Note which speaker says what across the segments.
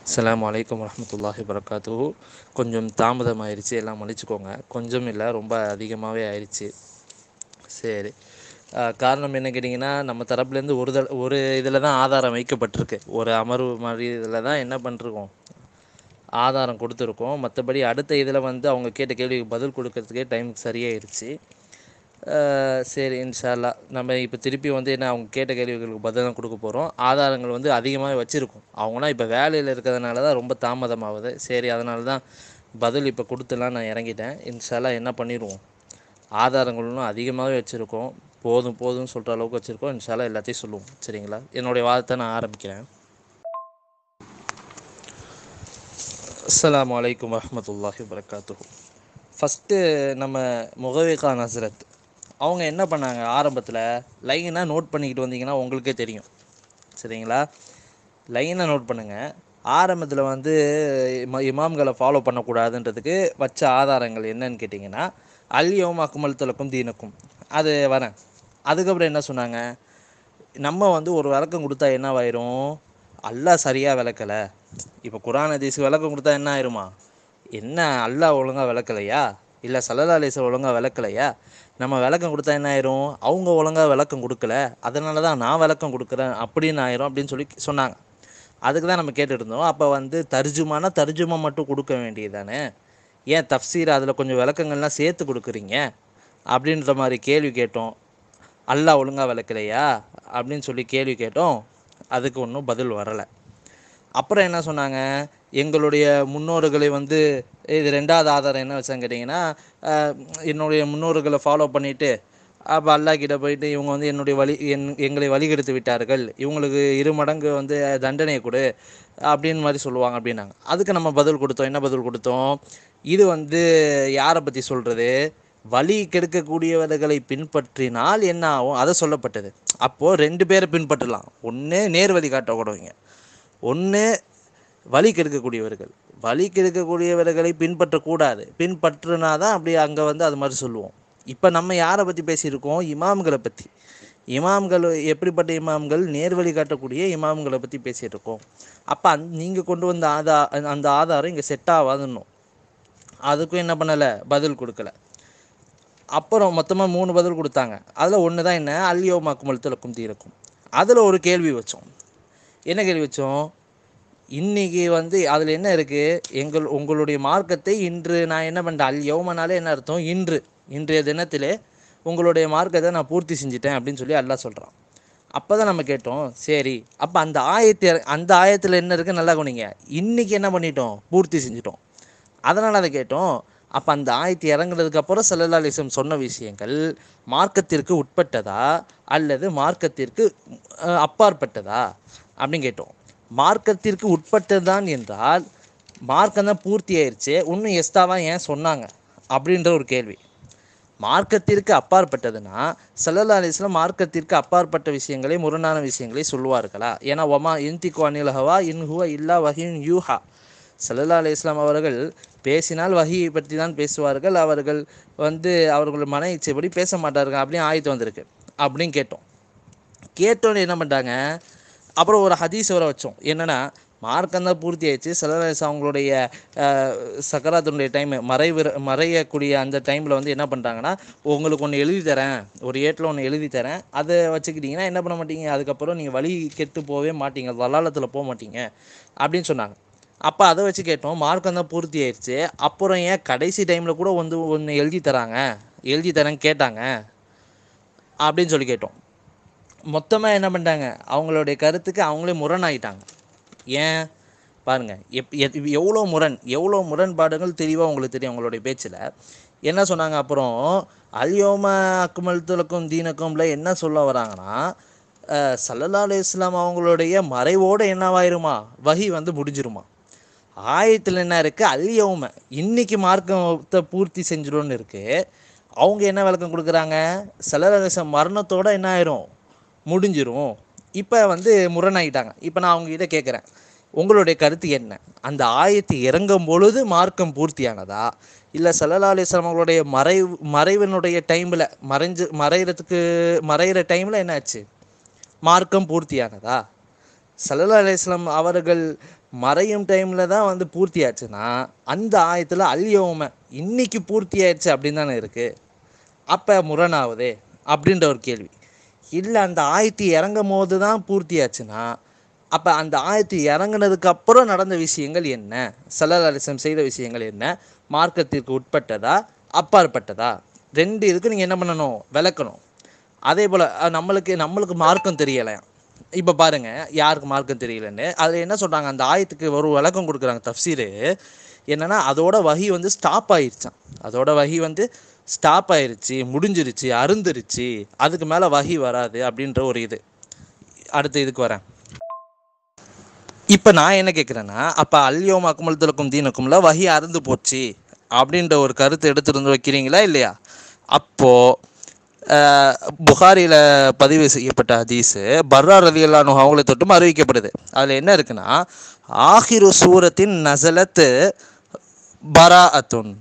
Speaker 1: அஸ்ஸலாமு அலைக்கும் வரஹ்மத்துல்லாஹி வரகாத்துஹு கொஞ்சம் தாமதம் ஆயிடுச்சு எல்லாம் மன்னிச்சுக்கோங்க கொஞ்சம் இல்லை ரொம்ப அதிகமாகவே ஆயிடுச்சு சரி ஆஹ் காரணம் என்ன கேட்டிங்கன்னா நம்ம தரப்புலேருந்து ஒரு தட ஒரு இதில் தான் ஆதாரம் வைக்கப்பட்டிருக்கு ஒரு அமர்வு மாதிரி இதில் தான் என்ன பண்ணிருக்கோம் ஆதாரம் கொடுத்துருக்கோம் மற்றபடி அடுத்த இதில் வந்து அவங்க கேட்ட கேள்விக்கு பதில் கொடுக்கறதுக்கே டைம் சரியாயிருச்சு ஆஹ் சரி இன்ஷா அல்லாஹ் நம்ம இப்போ திருப்பி வந்து என்ன அவங்க கேட்ட கேள்விகளுக்கு பதில் தான் கொடுக்க போகிறோம் ஆதாரங்கள் வந்து அதிகமாக வச்சுருக்கோம் அவங்களாம் இப்போ வேலையில் இருக்கிறதுனால தான் ரொம்ப தாமதமாகுது சரி அதனால தான் பதில் இப்போ கொடுத்துலாம் நான் இறங்கிட்டேன் இன்ஷா அல்லாஹ் என்ன பண்ணிடுவோம் ஆதாரங்களும் அதிகமாகவே வச்சுருக்கோம் போதும் போதும்னு சொல்கிற அளவுக்கு வச்சுருக்கோம் இன்ஷா அல்லாஹ் எல்லாத்தையும் சொல்லுவோம் சரிங்களா என்னுடைய வாதத்தை நான் ஆரம்பிக்கிறேன் அஸ்ஸலாமு அலைக்கும் வரஹ்மத்துல்லாஹி வரகாத்துஹு ஃபஸ்ட்டு நம்ம முகவேகா நஸ்ரத் அவங்க என்ன பண்ணாங்க ஆரம்பத்தில் லைனாக நோட் பண்ணிக்கிட்டு வந்தீங்கன்னா உங்களுக்கே தெரியும் சரிங்களா லைனாக நோட் பண்ணுங்கள் ஆரம்பத்தில் வந்து இம இமாம்களை ஃபாலோ பண்ணக்கூடாதுன்றதுக்கு வச்ச ஆதாரங்கள் என்னன்னு கேட்டிங்கன்னா அல்யோம் அக்குமல் துலக்கும் தீனுக்கும் அது வரேன் அதுக்கப்புறம் என்ன சொன்னாங்க நம்ம வந்து ஒரு விளக்கம் கொடுத்தா என்னவாயிரும் அல்லாஹ் சரியாக விளக்கலை இப்போ குரான் ஹதீஸ் விளக்கம் கொடுத்தா என்ன ஆயிருமா என்ன அல்லாஹ் ஒழுங்காக விளக்கலையா இல்லை சல்லல்லா அலிஸ் ஒழுங்காக விளக்கலையா நம்ம விளக்கம் கொடுத்தா என்ன ஆயிரும் அவங்க ஒழுங்காக விளக்கம் கொடுக்கல அதனால தான் நான் விளக்கம் கொடுக்குறேன் அப்படின்னு ஆயிரும் அப்படின்னு சொல்லி சொன்னாங்க அதுக்கு தான் நம்ம கேட்டுட்டு இருந்தோம் அப்போ வந்து தர்ஜுமானா தர்ஜுமா மட்டும் கொடுக்க வேண்டியது தானே ஏன் தஃப்சீர் அதில் கொஞ்சம் விளக்கங்கள்லாம் சேர்த்து கொடுக்குறீங்க அப்படின்ற மாதிரி கேள்வி கேட்டோம் அல்லாஹ் ஒழுங்காக விளக்கலையா அப்படின்னு சொல்லி கேள்வி கேட்டோம் அதுக்கு ஒன்றும் பதில் வரலை அப்புறம் என்ன சொன்னாங்க எங்களுடைய முன்னோர்களை வந்து இது ரெண்டாவது ஆதாரம் என்ன வச்சாங்க கேட்டிங்கன்னா ஆஹ் என்னுடைய முன்னோர்களை ஃபாலோ பண்ணிவிட்டு அப்போ அல்லா கிட்ட போயிட்டு இவங்க வந்து என்னுடைய வழி என் எங்களை வழிகெடுத்து விட்டார்கள் இவங்களுக்கு இரு மடங்கு வந்து தண்டனையை கொடு அப்படின்னு மாதிரி சொல்லுவாங்க அப்படின்னாங்க அதுக்கு நம்ம பதில் கொடுத்தோம் என்ன பதில் கொடுத்தோம் இது வந்து யாரை பற்றி சொல்கிறது வழி கெடுக்கக்கூடியவர்களை பின்பற்றினால் என்ன ஆகும் அதை சொல்லப்பட்டது அப்போது ரெண்டு பேரை பின்பற்றலாம் ஒன்று நேர் வழி காட்டக்கூடவங்க ஒன்று வழி கெடுக்கக்கூடியவர்கள் வழி கெடுக்கக்கூடியவர்களை பின்பற்றக்கூடாது பின்பற்றினா தான் அப்படி அங்கே வந்து அது மாதிரி சொல்லுவோம் இப்போ நம்ம யாரை பற்றி பேசியிருக்கோம் இமாம்களை பற்றி இமாம்கள் எப்படிப்பட்ட இமாம்கள் நேர்வழி காட்டக்கூடிய இமாம்களை பற்றி பேசியிருக்கோம் அப்போ அந் நீங்கள் கொண்டு வந்த ஆதா அந்த ஆதாரம் இங்கே செட் ஆகாதுன்னும் அதுக்கும் என்ன பண்ணலை பதில் கொடுக்கல அப்புறம் மொத்தமாக மூணு பதில் கொடுத்தாங்க அதில் ஒன்று தான் என்ன அல்லியோ மக்குமல் திலக்கும் தீரக்கும் அதில் ஒரு கேள்வி வச்சோம் என்ன கேள்வி வச்சோம் இன்னைக்கு வந்து அதில் என்ன இருக்குது எங்கள் உங்களுடைய மார்க்கத்தை இன்று நான் என்ன பண்ணுறேன் அல் யௌமனாலே என்ன அர்த்தம் இன்று இன்றைய தினத்திலே உங்களுடைய மார்க்கத்தை நான் பூர்த்தி செஞ்சிட்டேன் அப்படின்னு சொல்லி அல்லாஹ் சொல்கிறான் அப்போ தான் நம்ம கேட்டோம் சரி அப்போ அந்த ஆயத்தை அந்த ஆயத்தில் என்ன இருக்குது நல்லா கவனிங்க இன்னைக்கு என்ன பண்ணிட்டோம் பூர்த்தி செஞ்சிட்டோம் அதனால் அதை கேட்டோம் அப்போ அந்த ஆயத்து இறங்குனதுக்கு அப்புறம் சல்லல்லா அலிஸ்லம் சொன்ன விஷயங்கள் மார்க்கத்திற்கு உட்பட்டதா அல்லது மார்க்கத்திற்கு அஹ், அப்பாற்பட்டதா அப்படின்னு கேட்டோம் மார்க்கத்திற்கு உட்பட்டதுதான் என்றால் மார்க்கம் தான் பூர்த்தி ஆயிடுச்சு இன்னும் எஸ்தாவா ஏன் சொன்னாங்க அப்படின்ற ஒரு கேள்வி மார்க்கத்திற்கு அப்பாற்பட்டதுன்னா சல்லல்லா அலிஸ்லாம் மார்க்கத்திற்கு அப்பாற்பட்ட விஷயங்களை முரணான விஷயங்களை சொல்லுவார்களா ஏன்னா ஒமா இன்திக்கு அனில் ஹவா இன்ஹுவ இல்லா வஹின் யூஹா சல்லல்லா அலி இஸ்லாம் அவர்கள் பேசினால் வஹியை பற்றி தான் பேசுவார்கள் அவர்கள் வந்து அவர்கள் மன இச்சைப்படி பேச மாட்டார்கள் அப்படின்னு ஆயத்து வந்திருக்கு அப்படின்னு கேட்டோம் கேட்டோன்னு என்ன பண்ணிட்டாங்க அப்புறம் ஒரு ஹதீஸ் வர வச்சோம் என்னன்னா மார்க்கம் தான் பூர்த்தி ஆயிடுச்சு சிலரசு அவங்களுடைய அஹ், சக்கராத்தினுடைய டைம் மறைவு மறையக்கூடிய அந்த டைமில் வந்து என்ன பண்ணுறாங்கன்னா உங்களுக்கு ஒன்று எழுதி தரேன் ஒரு ஏட்டில் ஒன்று எழுதி தரேன் அதை வச்சுக்கிட்டிங்கன்னா என்ன பண்ண மாட்டீங்க அதுக்கப்புறம் நீங்கள் வழி கெட்டு போகவே மாட்டீங்க வலாலத்தில் போக மாட்டீங்க அப்படின்னு சொன்னாங்க அப்போ அதை வச்சு கேட்டோம் மார்க்கம் தான் பூர்த்தி ஆயிடுச்சு அப்புறம் ஏன் கடைசி டைமில் கூட வந்து ஒன்று எழுதி தராங்க எழுதி தரேன்னு கேட்டாங்க அப்படின்னு சொல்லி கேட்டோம் மொத்தமாக என்ன பண்ணிட்டாங்க அவங்களுடைய கருத்துக்கு அவங்களே முரணாயிட்டாங்க ஏன் பாருங்க எப் எத் எவ்வளோ முரண் எவ்வளோ முரண்பாடுகள் தெளிவாக உங்களுக்கு தெரியும் அவங்களுடைய பேச்சில் என்ன சொன்னாங்க அப்புறம் அல்யோம அக்குமல் துலக்கும் தீனக்கும்ல என்ன சொல்ல வராங்கன்னா அஹ், சல்லல்லா அலைஹி இஸ்லாம் அவங்களுடைய மறைவோடு என்னவாயிருமா வகி வந்து முடிஞ்சிருமா ஆயத்தில் என்ன இருக்கு அல்யவும இன்னைக்கு மார்க்கத்தை பூர்த்தி செஞ்சிடும்னு இருக்கு அவங்க என்ன விளக்கம் கொடுக்குறாங்க சலரகசம் மரணத்தோட என்ன ஆயிரும் முடிஞ்சிரும் இப்போ வந்து முரணாயிட்டாங்க இப்போ நான் அவங்க கிட்ட கேட்குறேன் உங்களுடைய கருத்து என்ன அந்த ஆயத்து இறங்கும் பொழுது மார்க்கம் பூர்த்தியானதா இல்லை சல்லல்லா அலிஸ்லாம் அவங்களுடைய மறைவு மறைவினுடைய டைமில் மறைஞ்சு மறைகிறதுக்கு மறைகிற டைமில் என்னாச்சு மார்க்கம் பூர்த்தியானதா சல்லல்லா அலிஸ்லாம் அவர்கள் மறையும் டைமில் தான் வந்து பூர்த்தி ஆச்சுன்னா அந்த ஆயத்தில் அல்யோம இன்னைக்கு பூர்த்தி ஆயிடுச்சு அப்படின்னு தானே இருக்குது அப்போ முரணாகுதே அப்படின்ற ஒரு கேள்வி இல்லை அந்த ஆயத்து இறங்கும் போது தான் பூர்த்தி ஆச்சுன்னா அப்போ அந்த ஆயத்து இறங்குனதுக்கு அப்புறம் நடந்த விஷயங்கள் என்ன சல்லல் அலிசம் செய்த விஷயங்கள் என்ன மார்க்கத்திற்கு உட்பட்டதா அப்பாற்பட்டதா ரெண்டு இதுக்கு நீங்கள் என்ன பண்ணணும் விளக்கணும் அதே போல் நம்மளுக்கு நம்மளுக்கு மார்க்கம் தெரியலையாம் இப்போ பாருங்க யாருக்கு மார்க்கம் தெரியலன்னு அதில் என்ன சொல்கிறாங்க அந்த ஆயத்துக்கு ஒரு விளக்கம் கொடுக்குறாங்க தஃப்சீரு என்னன்னா அதோட வகி வந்து ஸ்டாப் ஆயிருச்சான் அதோட வகி வந்து ஸ்டாப் ஆயிருச்சு முடிஞ்சிருச்சு அருந்துருச்சு அதுக்கு மேலே வகி வராது அப்படின்ற ஒரு இது அடுத்த இதுக்கு வரேன் இப்போ நான் என்ன கேட்குறேன்னா அப்போ அல்யோம் அக்குமலத்துலக்கும் தீனுக்கும்ல வகி அருந்து போச்சு அப்படின்ற ஒரு கருத்து எடுத்துருந்து வைக்கிறீங்களா இல்லையா அப்போது புகாரியில் பதிவு செய்யப்பட்ட ஹதீஸு பர்ரா ரலியல்லானு அவங்களை தொட்டும் அறிவிக்கப்படுது அதில் என்ன இருக்குன்னா ஆஹிரு சூரத்தின் நசலத்து பரா அத்துன்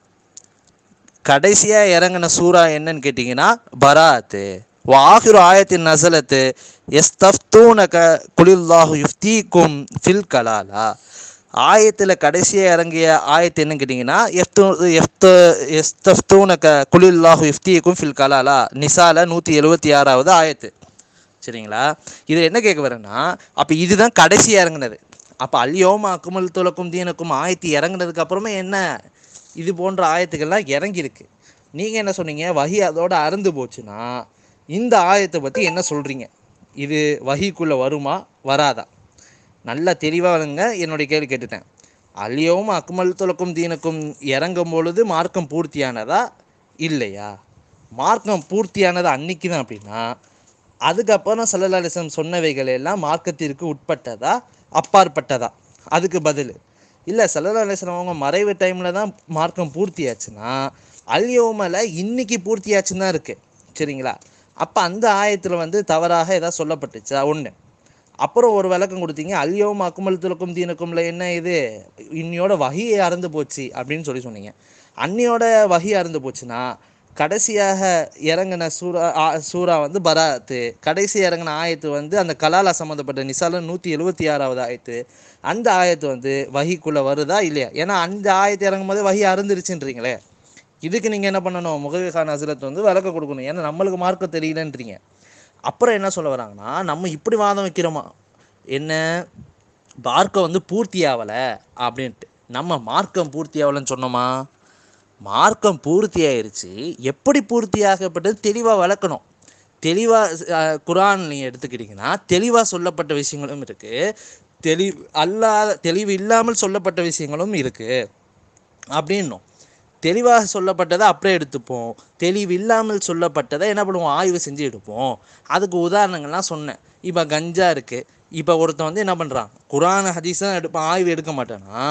Speaker 1: கடைசியாக இறங்கின சூரா என்னன்னு கேட்டிங்கன்னா பராத்து வாஹிரு ஆயத்தின் நசலத்து எஸ்தஃப்தூனக குலில்லாஹு யுஃப்தீக்கும் ஃபில் கலாலா ஆயத்தில் கடைசியாக இறங்கிய ஆயத்து என்னன்னு கேட்டிங்கன்னா எஃப்து எஃப்து எஸ்தஃப்தூனக குலில்லாஹு யுஃப்தீக்கும் ஃபில் கலாலா நிசால நூற்றி எழுபத்தி ஆறாவது ஆயத்து சரிங்களா இது என்ன கேட்க வரேன்னா அப்போ இதுதான் கடைசியாக இறங்குனது அப்போ அல்யோமா அக்குமல் துலக்கும் தீனக்கும் ஆயத்து இறங்குனதுக்கு அப்புறமே என்ன இது போன்ற ஆயத்துக்கள்லாம் இறங்கியிருக்கு நீங்கள் என்ன சொன்னீங்க வஹி அதோட அறுந்து போச்சுன்னா இந்த ஆயத்தை பற்றி என்ன சொல்கிறீங்க இது வஹிக்குள்ளே வருமா வராதா நல்லா தெளிவாக என்னுடைய கேள்வி கேட்டுட்டேன் அல்யோவும் அக்மல் துலக்கும் தீனுக்கும் இறங்கும் பொழுது மார்க்கம் பூர்த்தியானதா இல்லையா மார்க்கம் பூர்த்தியானது அன்னைக்கு தான் அப்படின்னா அதுக்கப்புறம் சல்லல்லாலிசம் சொன்னவைகள் எல்லாம் மார்க்கத்திற்கு உட்பட்டதா அப்பாற்பட்டதா அதுக்கு பதில் இல்லை சல்லல்லாலிசம் அவங்க மறைவு டைமில் தான் மார்க்கம் பூர்த்தியாச்சுன்னா அல்யோமல இன்னைக்கு பூர்த்தியாச்சுன்னு தான் இருக்கு சரிங்களா அப்போ அந்த ஆயத்தில் வந்து தவறாக ஏதாவது சொல்லப்பட்டுச்சா ஒன்று அப்புறம் ஒரு விளக்கம் கொடுத்தீங்க அல்யோம் அக்குமல் துலக்கும் தீனுக்கும்ல என்ன இது இன்னையோட வகையை அறந்து போச்சு அப்படின்னு சொல்லி சொன்னீங்க அன்னியோட வகி அறந்து போச்சுன்னா கடைசியாக இறங்கின சூரா ஆ- சூரா வந்து பராத்து கடைசி இறங்கின ஆயத்து வந்து அந்த கலாலா சம்மந்தப்பட்ட நிசால நூற்றி எழுபத்தி ஆறாவது ஆயத்து அந்த ஆயத்து வந்து வகிக்குள்ளே வருதா இல்லையா ஏன்னா அந்த ஆயத்து இறங்கும் போது வகி அருந்துருச்சுன்றீங்களே இதுக்கு நீங்கள் என்ன பண்ணணும் முகவிகான் ஹசரத் வந்து விளக்க கொடுக்கணும் ஏன்னா நம்மளுக்கு மார்க்கம் தெரியலன்றீங்க அப்புறம் என்ன சொல்ல வராங்கன்னா நம்ம இப்படி வாதம் வைக்கிறோமா என்ன மார்க்கம் வந்து பூர்த்தி ஆகலை அப்படின்ட்டு நம்ம மார்க்கம் பூர்த்தி ஆகலைன்னு சொன்னோமா மார்க்கம் பூர்த்தி ஆயிருச்சு எப்படி பூர்த்தி ஆகப்பட்டது தெளிவாக விளக்கணும் தெளிவாக குரான் நீங்கள் எடுத்துக்கிட்டிங்கன்னா தெளிவாக சொல்லப்பட்ட விஷயங்களும் இருக்குது தெளி அல்லாத தெளிவு இல்லாமல் சொல்லப்பட்ட விஷயங்களும் இருக்குது அப்படின்னும் தெளிவாக சொல்லப்பட்டதை அப்படியே எடுத்துப்போம் தெளிவு இல்லாமல் சொல்லப்பட்டதை என்ன பண்ணுவோம் ஆய்வு செஞ்சு எடுப்போம் அதுக்கு உதாரணங்கள்லாம் சொன்னேன் இப்போ கஞ்சா இருக்குது இப்போ ஒருத்தன் வந்து என்ன பண்ணுறான் குரான் ஹதீஸ் தான் எடுப்பான் ஆய்வு எடுக்க மாட்டானா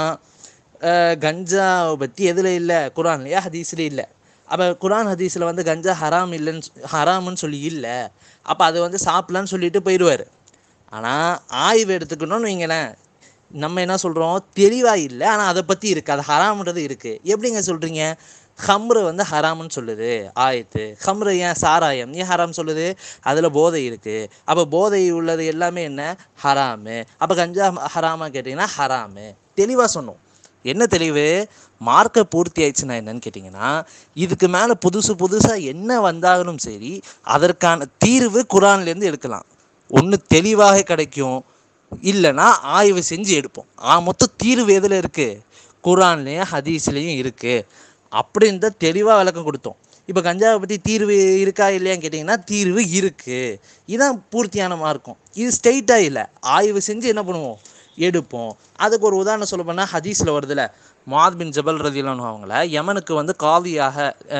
Speaker 1: அஹ் கஞ்சாவை பற்றி எதில் இல்லை குரான்லையா ஹதீஸ்லேயே இல்லை அப்போ குரான் ஹதீஸில் வந்து கஞ்சா ஹராம் இல்லைன்னு சொ- ஹராம்னு சொல்லி இல்லை அப்போ அதை வந்து சாப்பிட்லான்னு சொல்லிட்டு போயிடுவார் ஆனால் ஆய்வு எடுத்துக்கணும்னு வைங்களேன் நம்ம என்ன சொல்கிறோம் தெளிவாக இல்லை ஆனால் அதை பற்றி இருக்குது அது ஹராம்ன்றது இருக்குது எப்படிங்க சொல்கிறீங்க ஹம்ரு வந்து ஹராம்னு சொல்லுது ஆயத்து ஹம்ரு ஏன் சாராயம் ஏன் ஹராம் சொல்லுது அதில் போதை இருக்குது அப்போ போதை உள்ளது எல்லாமே என்ன ஹராமு அப்போ கஞ்சா ஹராமா கேட்டிங்கன்னா ஹராமு தெளிவாக சொன்னோம் என்ன தெளிவு மார்க்க பூர்த்தி ஆயிடுச்சுன்னா என்னன்னு கேட்டிங்கன்னா இதுக்கு மேலே புதுசு புதுசாக என்ன வந்தாலும் சரி அதற்கான தீர்வு குரான்லேருந்து எடுக்கலாம் ஒன்று தெளிவாக கிடைக்கும் இல்லைன்னா ஆய்வு செஞ்சு எடுப்போம் ஆ மொத்த தீர்வு எதில் இருக்குது குரான்லேயும் ஹதீஸ்லேயும் இருக்குது அப்படின்னு தான் தெளிவாக விளக்கம் கொடுத்தோம் இப்போ கஞ்சாவை பற்றி தீர்வு இருக்கா இல்லையான்னு கேட்டிங்கன்னா தீர்வு இருக்குது இதுதான் பூர்த்தியான மார்க்கம் இது ஸ்ட்ரெயிட்டாக இல்லை ஆய்வு செஞ்சு என்ன பண்ணுவோம் எடுப்போம் அதுக்கு ஒரு உதாரணம் சொல்ல போனால் ஹதீஸில் வருதுல மாத் பின் ஜபல் ரதிலானு அவங்கள யமனுக்கு வந்து காவியாக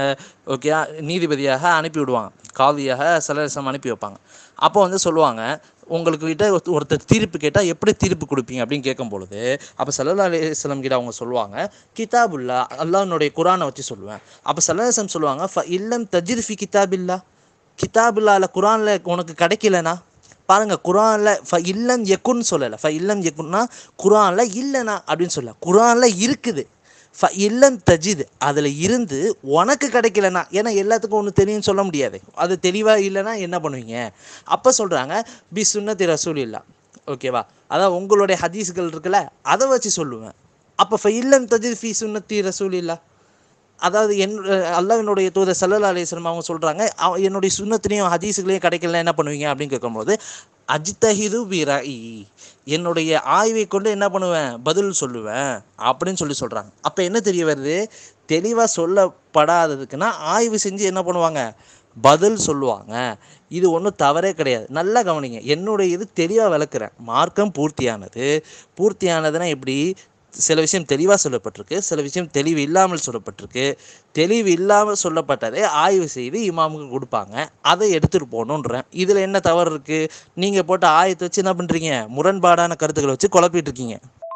Speaker 1: ஓகே நீதிபதியாக அனுப்பி விடுவாங்க காவியாக சலரசம் அனுப்பி வைப்பாங்க அப்போ வந்து சொல்லுவாங்க உங்களுக்கு கிட்ட ஒருத்த- ஒருத்தர் தீர்ப்பு கேட்டால் எப்படி தீர்ப்பு கொடுப்பீங்க அப்படின்னு கேட்கும் பொழுது அப்போ சல்லா அலிஸ்லம் கிட்ட அவங்க சொல்லுவாங்க கிதாபுல்லா அல்லாஹ்னுடைய குரானை வச்சு சொல்லுவேன் அப்போ சல்லாஹம் சொல்லுவாங்க ஃப இல்லம் தஜிர்ஃபி கிதாபில்லா கிதாபுல்லால குரான்ல உனக்கு கிடைக்கலனா பாருங்க குரான்ல ஃப இல்லம் எக்குன்னு சொல்லலை ஃப இல்லம் எக்குன்னா குரான்ல இல்லைனா அப்படின்னு சொல்ல குரான்ல இருக்குது ஃப இல்லம் தஜித் அதில் இருந்து உனக்கு கிடைக்கலனா ஏன்னா எல்லாத்துக்கும் ஒன்று தெரியும்னு சொல்ல முடியாது அது தெளிவாக இல்லைன்னா என்ன பண்ணுவீங்க அப்போ சொல்கிறாங்க பி சுன்னத்தி ரசூல் இல்லா ஓகேவா அதான் உங்களுடைய ஹதீஸ்கள் இருக்குல்ல அதை வச்சு சொல்லுவேன் அப்போ ஃபைல்லம் தஜித் ஃபீ சுன்னத்தி ரசூலில்லா அதாவது என் அல்லாஹ்வினுடைய தூதர் சல்லல்லா அலிஸ்லாம் அவங்க சொல்கிறாங்க என்னுடைய சுண்ணத்திலையும் ஹதீஸுகளையும் கிடைக்கல என்ன பண்ணுவீங்க அப்படின்னு கேட்கும்போது அஜித்தஹிது பிராயி என்னுடைய ஆய்வை கொண்டு என்ன பண்ணுவேன் பதில் சொல்லுவேன் அப்படின்னு சொல்லி சொல்கிறாங்க அப்போ என்ன தெரிய வருது தெளிவாக சொல்லப்படாததுக்குன்னா ஆய்வு செஞ்சு என்ன பண்ணுவாங்க பதில் சொல்லுவாங்க இது ஒன்றும் தவறே கிடையாது நல்லா கவனிங்க என்னுடைய இது தெளிவாக விளக்குறேன் மார்க்கம் பூர்த்தியானது பூர்த்தியானதுன்னா எப்படி சில விஷயம் தெளிவாக சொல்லப்பட்டிருக்கு சில விஷயம் தெளிவு இல்லாமல் சொல்லப்பட்டிருக்கு தெளிவு இல்லாமல் சொல்லப்பட்டதை ஆய்வு செய்து இமாமுக்கு கொடுப்பாங்க அதை எடுத்துகிட்டு போகணுன்றேன் இதில் என்ன தவறு இருக்குது நீங்கள் போட்ட ஆயத்தை வச்சு என்ன பண்ணுறீங்க முரண்பாடான கருத்துக்களை வச்சு குழப்பிட்டு இருக்கீங்க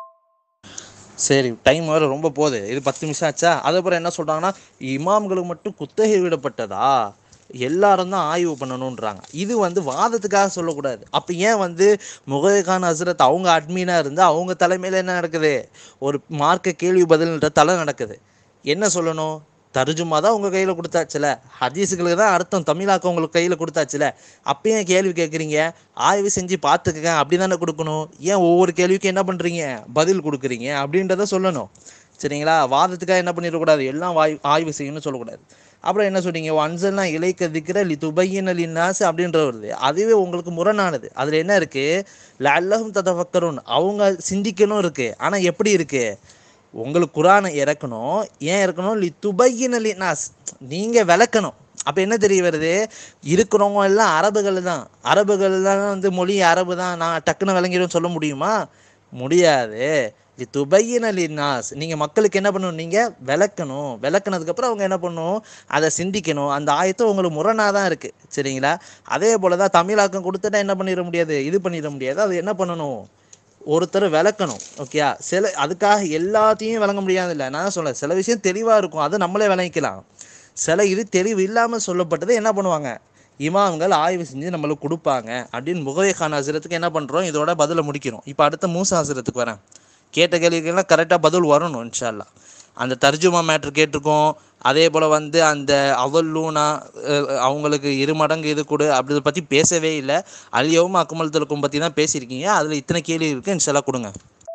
Speaker 1: சரி டைம் வேறு ரொம்ப போகுது இது பத்து நிமிஷம் ஆச்சா அதுக்கப்புறம் என்ன சொல்கிறாங்கன்னா இமாம்களுக்கு மட்டும் குத்தகை விடப்பட்டதா எல்லாரும் தான் ஆய்வு பண்ணணுன்றாங்க இது வந்து வாதத்துக்காக சொல்லக்கூடாது அப்போ ஏன் வந்து முககான் ஹசரத் அவங்க அட்மீனாக இருந்து அவங்க தலைமையில் என்ன நடக்குது ஒரு மார்க்க கேள்வி பதில்ன்ற தலை நடக்குது என்ன சொல்லணும் தர்ஜுமா தான் உங்கள் கையில் கொடுத்தாச்சுல ஹதீஸுகளுக்கு தான் அர்த்தம் தமிழாக்க உங்களுக்கு கையில் கொடுத்தாச்சுல அப்போ ஏன் கேள்வி கேட்குறீங்க ஆய்வு செஞ்சு பார்த்துக்கங்க அப்படி தானே கொடுக்கணும் ஏன் ஒவ்வொரு கேள்விக்கும் என்ன பண்ணுறீங்க பதில் கொடுக்குறீங்க அப்படின்றத சொல்லணும் சரிங்களா வாதத்துக்காக என்ன பண்ணிடக்கூடாது எல்லாம் வாய் ஆய்வு செய்யணும்னு சொல்லக்கூடாது அப்புறம் என்ன சொன்னீங்க அன்சல்னா இலைக்க திக்கிற லி துபையின் லின்னாஸ் அப்படின்ற வருது அதுவே உங்களுக்கு முரணானது அதில் என்ன இருக்கு லல்லஹும் ததஃபக்கரும் அவங்க சிந்திக்கணும் இருக்கு ஆனால் எப்படி இருக்கு உங்களுக்கு குரானை இறக்கணும் ஏன் இறக்கணும் லி துபையின் லின்னாஸ் நீங்கள் விளக்கணும் அப்போ என்ன தெரிய வருது இருக்கிறவங்க எல்லாம் அரபுகள் தான் அரபுகள் தான் வந்து மொழி அரபு தான் நான் டக்குன்னு விளங்கிடும் சொல்ல முடியுமா முடியாது இது துபையின் லின்னாஸ் நீங்கள் மக்களுக்கு என்ன பண்ணணும் நீங்கள் விளக்கணும் விளக்குனதுக்கப்புறம் அவங்க என்ன பண்ணணும் அதை சிந்திக்கணும் அந்த ஆயத்தை உங்களுக்கு முரணாக தான் இருக்குது சரிங்களா அதே போல் தான் தமிழாக்கம் கொடுத்துட்டா என்ன பண்ணிட முடியாது இது பண்ணிட முடியாது அது என்ன பண்ணணும் ஒருத்தர் விளக்கணும் ஓகேயா சில அதுக்காக எல்லாத்தையும் விளங்க முடியாதுல்ல நான் சொல்ல சில விஷயம் தெளிவாக இருக்கும் அதை நம்மளே விளங்கிக்கலாம் சில இது தெளிவு இல்லாமல் சொல்லப்பட்டது என்ன பண்ணுவாங்க இமாம்கள் ஆய்வு செஞ்சு நம்மளுக்கு கொடுப்பாங்க அப்படின்னு முகவே கான் ஹசரத்துக்கு என்ன பண்ணுறோம் இதோட பதிலை முடிக்கிறோம் இப்போ அடுத்த மூசா ஹசரத்துக்கு வரேன் கேட்ட கேள்விக்கெல்லாம் கரெக்டாக பதில் வரணும் இன்ஷால்லா அந்த தர்ஜுமா மேட்ரு கேட்டிருக்கோம் அதே போல் வந்து அந்த அவல்லூனா அவங்களுக்கு இரு மடங்கு இது கொடு அப்படி பற்றி பேசவே இல்லை அழியவும் அக்குமல் தலுக்கும் பற்றி தான் பேசியிருக்கீங்க அதில் இத்தனை கேள்வி இருக்குது இன்ஷால்லா கொடுங்க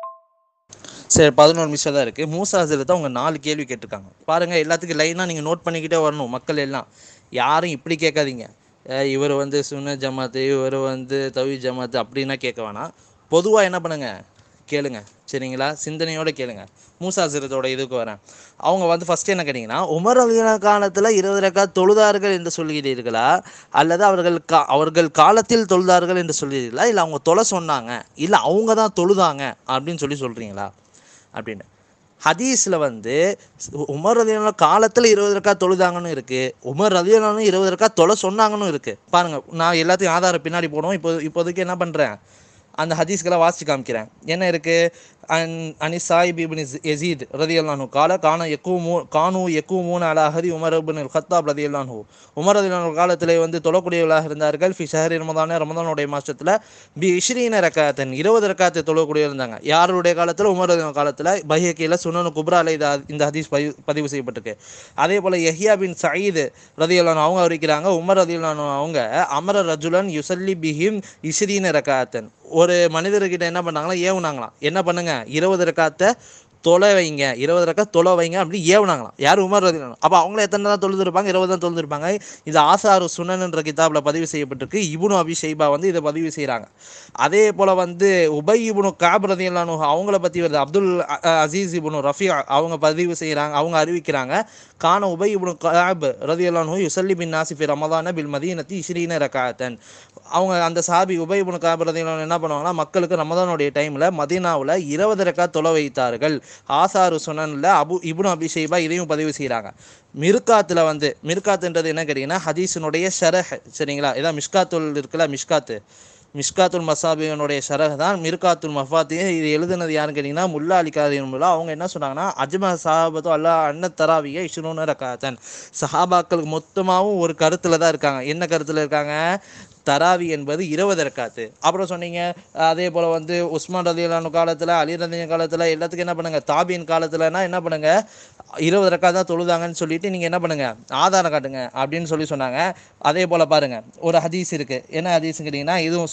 Speaker 1: சரி பதினோரு நிமிஷம் தான் இருக்குது மூசா ஹசரத் அவங்க நாலு கேள்வி கேட்டிருக்காங்க பாருங்கள் எல்லாத்துக்கும் லைனாக நீங்கள் நோட் பண்ணிக்கிட்டே வரணும் மக்கள் எல்லாம் யாரும் இப்படி கேட்காதீங்க இவர் வந்து சுன ஜமாத்து இவர் வந்து தவி ஜமாத்து அப்படின்னா கேட்க வேணாம் பொதுவாக என்ன பண்ணுங்க கேளுங்க சரிங்களா சிந்தனையோட கேளுங்க மூசா சிரத்தோட இதுக்கு வரேன் அவங்க வந்து ஃபர்ஸ்ட் என்ன கேட்டிங்கன்னா உமர் அலின காலத்தில் இருபது ரக்கா தொழுதார்கள் என்று சொல்கிறீர்களா அல்லது அவர்கள் கா அவர்கள் காலத்தில் தொழுதார்கள் என்று சொல்கிறீர்களா இல்லை அவங்க தொலை சொன்னாங்க இல்லை அவங்க தான் தொழுதாங்க அப்படின்னு சொல்லி சொல்கிறீங்களா அப்படின்னு ஹதீஸில் வந்து உமர் ரதியான காலத்தில் இருபது ரக்கா தொழுதாங்கன்னு இருக்குது உமர் ரதியானும் இருபது ரக்கா தொலை சொன்னாங்கன்னு இருக்குது பாருங்கள் நான் எல்லாத்தையும் ஆதாரம் பின்னாடி போடுவோம் இப்போ இப்போதைக்கு என்ன பண்ணுறேன் அந்த ஹதீஸ்களை வாசிச்சு காமிக்கிறேன் என்ன இருக்கு அன் அனி சாயிப் இபின் எசீத் ரதி அல்லானு கால கான எக்கு மூ கானு எக்கு மூணு அலா ஹதி உமர் இபின் ஹத்தாப் ரதி அல்லானு உமர் ரதி காலத்தில் வந்து தொழக்கூடியவர்களாக இருந்தார்கள் ஃபி ஷஹரி ரமதான ரமதானுடைய மாசத்துல பி இஷ்ரீன ரக்காத்தன் இருபது ரக்காத்தை தொழக்கூடிய இருந்தாங்க யாருடைய காலத்தில் உமர் ரதி காலத்தில் பஹியக்கியில் சுனனு குப்ரால இது இந்த ஹதீஸ் பதிவு பதிவு செய்யப்பட்டிருக்கு அதே போல் யஹியா பின் சயீத் ரதி அல்லானு அவங்க அறிவிக்கிறாங்க உமர் ரதி அல்லானு அவங்க அமர ரஜுலன் யுசல்லி பிஹிம் இஷ்ரீன ரக்காத்தன் ஒரு மனிதர்கிட்ட என்ன பண்ணாங்களா ஏவுனாங்களாம் என்ன பண்ணுங்க இருபது ரக்காத்தை தொலை வைங்க இருபது ரக்கா தொலை வைங்க அப்படி ஏவுனாங்களாம் யார் உமர் ரதி அப்போ அவங்கள எத்தனை தான் தொழுதுருப்பாங்க இருபது தான் தொழுதுருப்பாங்க இது ஆசாரு சுனன்ன்ற கிதாபில் பதிவு செய்யப்பட்டிருக்கு இபுனு அபி ஷைபா வந்து இதை பதிவு செய்கிறாங்க அதே போல் வந்து உபை இபுனு காப் ரதி அவங்கள பற்றி வருது அப்துல் அசீஸ் இபுனு ரஃபி அவங்க பதிவு செய்கிறாங்க அவங்க அறிவிக்கிறாங்க கான உபை இபுனு காப் ரதி அல்லானு யுசல்லி பின் நாசிஃபி ரமதான பில் மதீனத்தி இஸ்ரீன ரகாத்தன் அவங்க அந்த சாபி உபை இபுனு காப் ரதி என்ன பண்ணுவாங்கன்னா மக்களுக்கு ரமதானுடைய டைமில் மதீனாவில் இருபது ரக்கா தொலை வைத்தார்கள் ஆசாரு சுனனில் அபு இபுனு அபிஷேபா இதையும் பதிவு செய்கிறாங்க மிர்காத்தில் வந்து மிர்காத்துன்றது என்ன கேட்டிங்கன்னா ஹதீஸினுடைய ஷரஹ் சரிங்களா இதான் மிஷ்காத்துல் இருக்குல்ல மிஷ்காத்து மிஷ்காத்துல் மசாபியனுடைய ஷரஹ் தான் மிர்காத்துல் மஃபாத்தி இது எழுதுனது யாருன்னு கேட்டிங்கன்னா முல்லா அலிகாதின் முல்லா அவங்க என்ன சொன்னாங்கன்னா அஜ்ம சஹாபத்து அல்லா அன்ன தராவிய இஷ்னூன ரகாத்தன் சஹாபாக்களுக்கு மொத்தமாகவும் ஒரு கருத்தில் தான் இருக்காங்க என்ன கருத்தில் இருக்காங்க தராவி என்பது இருபது ரக்காத்து அப்புறம் சொன்னீங்க அதே போல் வந்து உஸ்மான் ரதியலானு காலத்தில் அலி ரதியன் காலத்தில் எல்லாத்துக்கும் என்ன பண்ணுங்க தாபியின் காலத்துலனா என்ன பண்ணுங்க இருபது ரக்கா தான் தொழுதாங்கன்னு சொல்லிட்டு நீங்கள் என்ன பண்ணுங்க ஆதாரம் காட்டுங்க அப்படின்னு சொல்லி சொன்னாங்க அதே போல் பாருங்க ஒரு ஹதீஸ் இருக்கு என்ன ஹதீஸ்னு கேட்டிங்கன்னா இதுவும்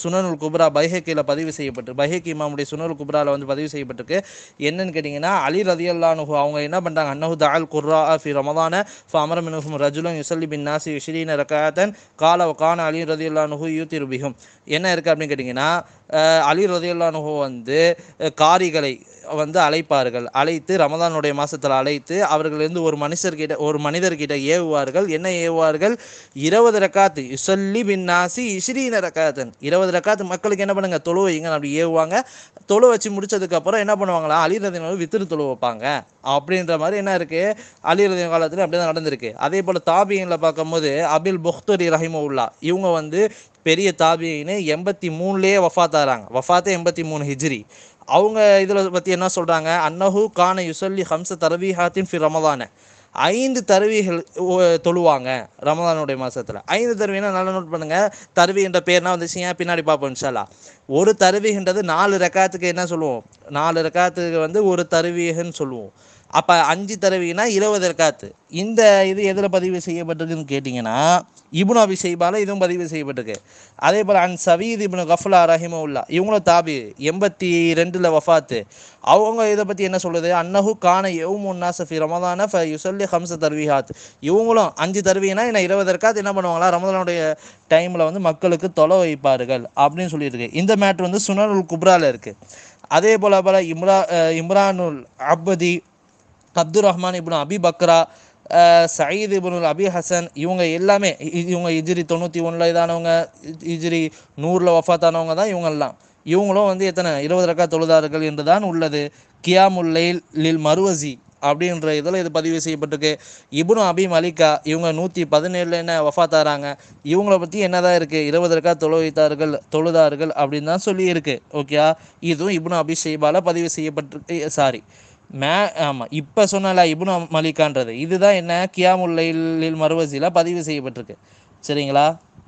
Speaker 1: சுனனுல் குப்ரா பைஹக்கியில் பதிவு செய்யப்பட்டு பைஹக்கி இமாமுடைய சுனனுல் குப்ராவில் வந்து பதிவு செய்யப்பட்டிருக்கு என்னன்னு கேட்டிங்கன்னா அலி ரதியல்லானுஹு அவங்க என்ன பண்ணுறாங்க அன்னஹு தால் குர்ரா ஃபி ரமதான ஃபமர மினுஹும் ரஜுலன் யுசல்லி பின் நாசி யுஷ்ரீன ரகாத்தன் கால கான அலி ரதியல்லானுஹு யூத்திரு பிஹும் என்ன இருக்குது அப்படின்னு கேட்டிங்கன்னா அஹ், அலி ரதியல்லானுஹு வந்து அஹ், காரிகளை வந்து அழைப்பார்கள் அழைத்து ரமதானுடைய மாசத்துல அழைத்து அவர்களிருந்து ஒரு மனுஷர்கிட்ட ஒரு மனிதர்கிட்ட ஏவுவார்கள் என்ன ஏவுவார்கள் இருபது ரக்காத்து யுசல்லி பின் நாசி இஸ்ரீன ரக்காத்தன் இருபது ரக்காத்து மக்களுக்கு என்ன பண்ணுங்க தொழு வைங்க அப்படி ஏவுவாங்க தொழு வச்சு முடிச்சதுக்கு அப்புறம் என்ன பண்ணுவாங்களா அலிரதினாலும் வித்திரு தொழு வைப்பாங்க அப்படின்ற மாதிரி என்ன இருக்கு அலிரதின் காலத்துல அப்படிதான் நடந்திருக்கு அதே போல தாபியன்ல பார்க்கும்போது அபில் புக்தரி ரஹிமவுல்லா இவங்க வந்து பெரிய தாபியின்னு எண்பத்தி மூணுலேயே வஃபாத் ஆகிறாங்க வஃபாத்தே எண்பத்தி மூணு ஹிஜ்ரி அவங்க இதில் பற்றி என்ன சொல்கிறாங்க அன்னஹு கான யுசல்லி ஹம்ச தரவீஹாத்தின் ஃபி ரமதான ஐந்து தருவிகள் தொழுவாங்க ரமதானுடைய மாசத்துல ஐந்து தருவினா நல்லா நோட் பண்ணுங்க தருவின்ற பேர்னா வந்துச்சு ஏன் பின்னாடி பார்ப்போம் இன்ஷால்லா ஒரு தருவிகின்றது நாலு ரக்காத்துக்கு என்ன சொல்லுவோம் நாலு ரக்காத்துக்கு வந்து ஒரு தருவிகன்னு சொல்லுவோம் அப்ப அஞ்சு தருவினா இருபது ரக்காத்து இந்த இது எதுல பதிவு செய்யப்பட்டிருக்குன்னு கேட்டிங்கன்னா இப்னு அபி ஷைபால இதுவும் பதிவு செய்யப்பட்டிருக்கு அதே போல அன் சவீத் இப்னு கஃப்லா ரஹிமவுல்லா இவங்களும் தாபி எண்பத்தி ரெண்டுல வஃபாத்து அவங்க இதை பத்தி என்ன சொல்லுது அன்னஹு கான யௌமுன் நாஸ ஃபி ரமதான ஃப யுஸல்லி ஹம்ஸ தர்வீஹாத் இவங்களும் அஞ்சு தருவீனா என்ன இருபது ரக்காத் என்ன பண்ணுவாங்களா ரமதானுடைய டைம்ல வந்து மக்களுக்கு தொலை வைப்பார்கள் அப்படின்னு சொல்லியிருக்கு இந்த மேட்ரு வந்து சுனனுல் குப்ரால இருக்கு அதே போல போல இம்ரா அஹ் இம்ரானுல் அப்பதி அப்துல் ரஹ்மான் இப்னு அபி பக்ரா அஹ் சயீத் இப்னுல் அபி ஹசன் இவங்க எல்லாமே இ- இவங்க இஜ்ரி தொண்ணூற்றி ஒன்றில் இதானவங்க இ- இஜ்ரி நூறில் வஃபாத்தானவங்க தான் இவங்கெல்லாம் இவங்களும் வந்து எத்தனை இருபது ரக்கா தொழுதார்கள் என்று தான் உள்ளது கியாமுல் லைல் லில் மருவசி அப்படின்ற இதில் இது பதிவு செய்யப்பட்டிருக்கு இப்னு அபி மலிகா இவங்க நூற்றி பதினேழுல என்ன வஃபாத்தாராங்க இவங்கள பற்றி என்னதான் இருக்கு இருபது ரக்கா தொழு வைத்தார்கள் தொழுதார்கள் அப்படின்னு தான் சொல்லி இருக்கு ஓகே இதுவும் இப்னு அபி ஷைபால பதிவு செய்யப்பட்டிருக்கு சாரி மே ஆமாம் இப்போ சொன்னல இப்னு மலிகான்றது இதுதான் என்ன கியாமுல்லைல் மருவசியில் பதிவு செய்யப்பட்டிருக்கு சரிங்களா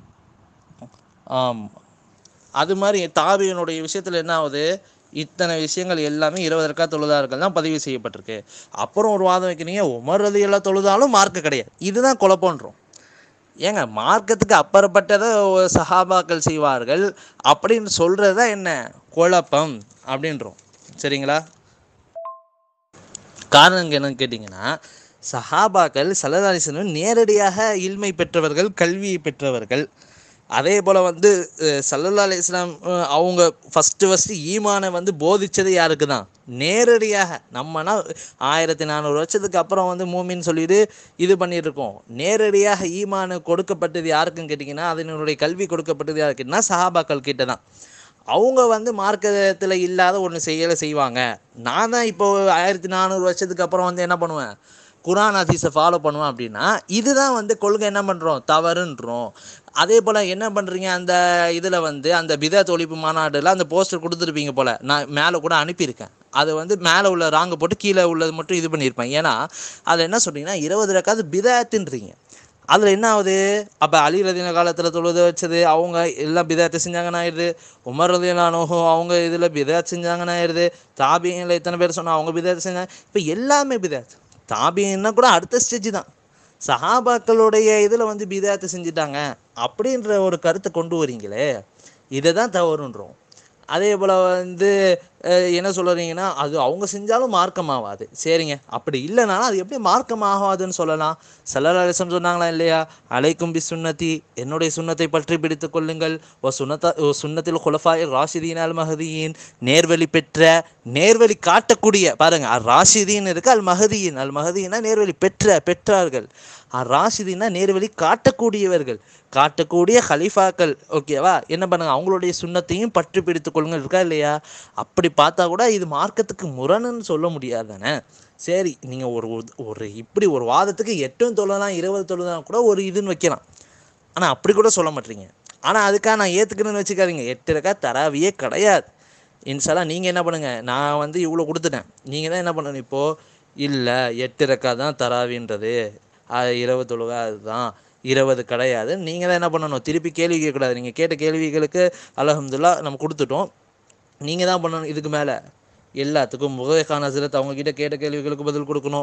Speaker 1: ஆம் அது மாதிரி தாபியனுடைய விஷயத்தில் என்ன ஆகுது இத்தனை விஷயங்கள் எல்லாமே இருபது ரக்கா தொழுதார்கள் தான் பதிவு செய்யப்பட்டிருக்கு அப்புறம் ஒரு வாதம் வைக்கிறீங்க உமர் ரதி எல்லாம் தொழுதாலும் மார்க்கு கிடையாது இதுதான் குழப்பன்றோம் ஏங்க மார்க்கத்துக்கு அப்பாற்பட்டதை ஒ- சஹாபாக்கள் செய்வார்கள் அப்படின்னு சொல்கிறது தான் என்ன குழப்பம் அப்படின்றோம் சரிங்களா காரணம் என்னன்னு கேட்டிங்கன்னா சஹாபாக்கள் சல்லதாலிசனும் நேரடியாக இல்மை பெற்றவர்கள் கல்வியை பெற்றவர்கள் அதே போல் வந்து அஹ், சல்லல்லா அலி இஸ்லாம் அஹ், அவங்க ஃபஸ்ட்டு ஃபஸ்ட்டு ஈமானை வந்து போதிச்சது யாருக்கு தான் நேரடியாக நம்மனா ஆயிரத்தி நானூறு வருஷத்துக்கு அப்புறம் வந்து மூமின்னு சொல்லிட்டு இது பண்ணிட்டு இருக்கோம் நேரடியாக ஈமானு கொடுக்கப்பட்டது யாருக்குன்னு கேட்டிங்கன்னா அதனுடைய கல்வி கொடுக்கப்பட்டது யாருக்குன்னா சஹாபாக்கள் கிட்ட தான் அவங்க வந்து மார்க்கத்தில் இல்லாத ஒன்று செய்யலை செய்வாங்க நான் தான் இப்போ ஆயிரத்தி நானூறு வருஷத்துக்கு அப்புறம் வந்து என்ன பண்ணுவேன் குரான் ஹதீஸை ஃபாலோ பண்ணுவேன் அப்படின்னா இதுதான் வந்து கொள்கை என்ன பண்ணுறோம் தவறுன்றோம் அதே போல் என்ன பண்ணுறீங்க அந்த இதில் வந்து அந்த பிதா ஒழிப்பு மாநாடுல அந்த போஸ்டர் கொடுத்துருப்பீங்க போல் நான் மேலே கூட அனுப்பியிருக்கேன் அது வந்து மேலே உள்ள ராங்க போட்டு கீழே உள்ளது மட்டும் இது பண்ணியிருப்பேன் ஏன்னா அதில் என்ன சொல்றீங்கன்னா இருபது ரக்காது பிதாத்துன்றீங்க அதில் என்ன ஆகுது அப்போ அலி ரதின காலத்தில் தொழுது வச்சது அவங்க எல்லாம் பிதாத்தை செஞ்சாங்கன்னு ஆயிடுது உமர் ரதினானோஹோ அவங்க இதில் பிதாத் செஞ்சாங்கன்னு ஆயிடுது தாபியங்களில் எத்தனை பேர் சொன்னா அவங்க பிதாத் செஞ்சாங்க இப்போ எல்லாமே பிதாத் தாபியன்னா கூட அடுத்த ஸ்டேஜ் தான் சஹாபாக்களுடைய இதில் வந்து பிதாத்தை செஞ்சுட்டாங்க அப்படின்ற ஒரு கருத்தை கொண்டு வரீங்களே இதை தான் தவறுன்றோம் அதே போல் வந்து அஹ், என்ன சொல்கிறீங்கன்னா அது அவங்க செஞ்சாலும் மார்க்கமாகாது சரிங்க அப்படி இல்லைனாலும் அது எப்படி மார்க்கமாகாதுன்னு சொல்லலாம் சல்லல்லாசம் சொன்னாங்களா இல்லையா அலைக்கும் பி சுன்னதி என்னுடைய சுன்னத்தை பற்றி பிடித்துக் கொள்ளுங்கள் ஓ சுன்னத்தா ஓ சுன்னத்தில் குலஃபாய் ராஷிதீன் அல் மஹதியின் நேர்வழி பெற்ற நேர்வழி காட்டக்கூடிய பாருங்க அர் ராஷிதீன் இருக்கு அல் மஹதியின் அல் மஹதினா நேர்வழி பெற்ற பெற்றார்கள் அர் ராஷிதீனா நேர்வழி காட்டக்கூடியவர்கள் காட்டக்கூடிய ஹலீஃபாக்கள் ஓகேவா என்ன பண்ணுங்க அவங்களுடைய சுண்ணத்தையும் பற்றி பிடித்துக் கொள்ளுங்க இருக்கா இல்லையா அப்படி பார்த்தா கூட இது மார்க்கத்துக்கு முரணுன்னு சொல்ல முடியாதானே சரி நீங்க ஒரு உத்- ஒரு இப்படி ஒரு வாதத்துக்கு எட்டும் தொழலாம் இருபது தொழலாம் கூட ஒரு இதுன்னு வைக்கலாம் ஆனா அப்படி கூட சொல்ல மாட்டீங்க ஆனா அதுக்காக நான் ஏத்துக்கணும்னு வச்சுக்காதீங்க எட்டு ரக்கா தராவியே கிடையாது இன்ஷால்லா நீங்க என்ன பண்ணுங்க நான் வந்து இவ்வளோ கொடுத்துட்டேன் நீங்க தான் என்ன பண்ணணும் இப்போ இல்லை எட்டு ரக்கா தான் தராவின்றது அது இருபது தொழுகா அதுதான் இருபது கிடையாது நீங்கள் தான் என்ன பண்ணணும் திருப்பி கேள்வி கேட்கக்கூடாது நீங்கள் கேட்ட கேள்விகளுக்கு அல்ஹம்துலில்லாஹ் நம்ம கொடுத்துட்டோம் நீங்கள் தான் பண்ணணும் இதுக்கு மேலே எல்லாத்துக்கும் முகவேகான ஹசரத் அவங்க கிட்ட கேட்ட கேள்விகளுக்கு பதில் கொடுக்கணும்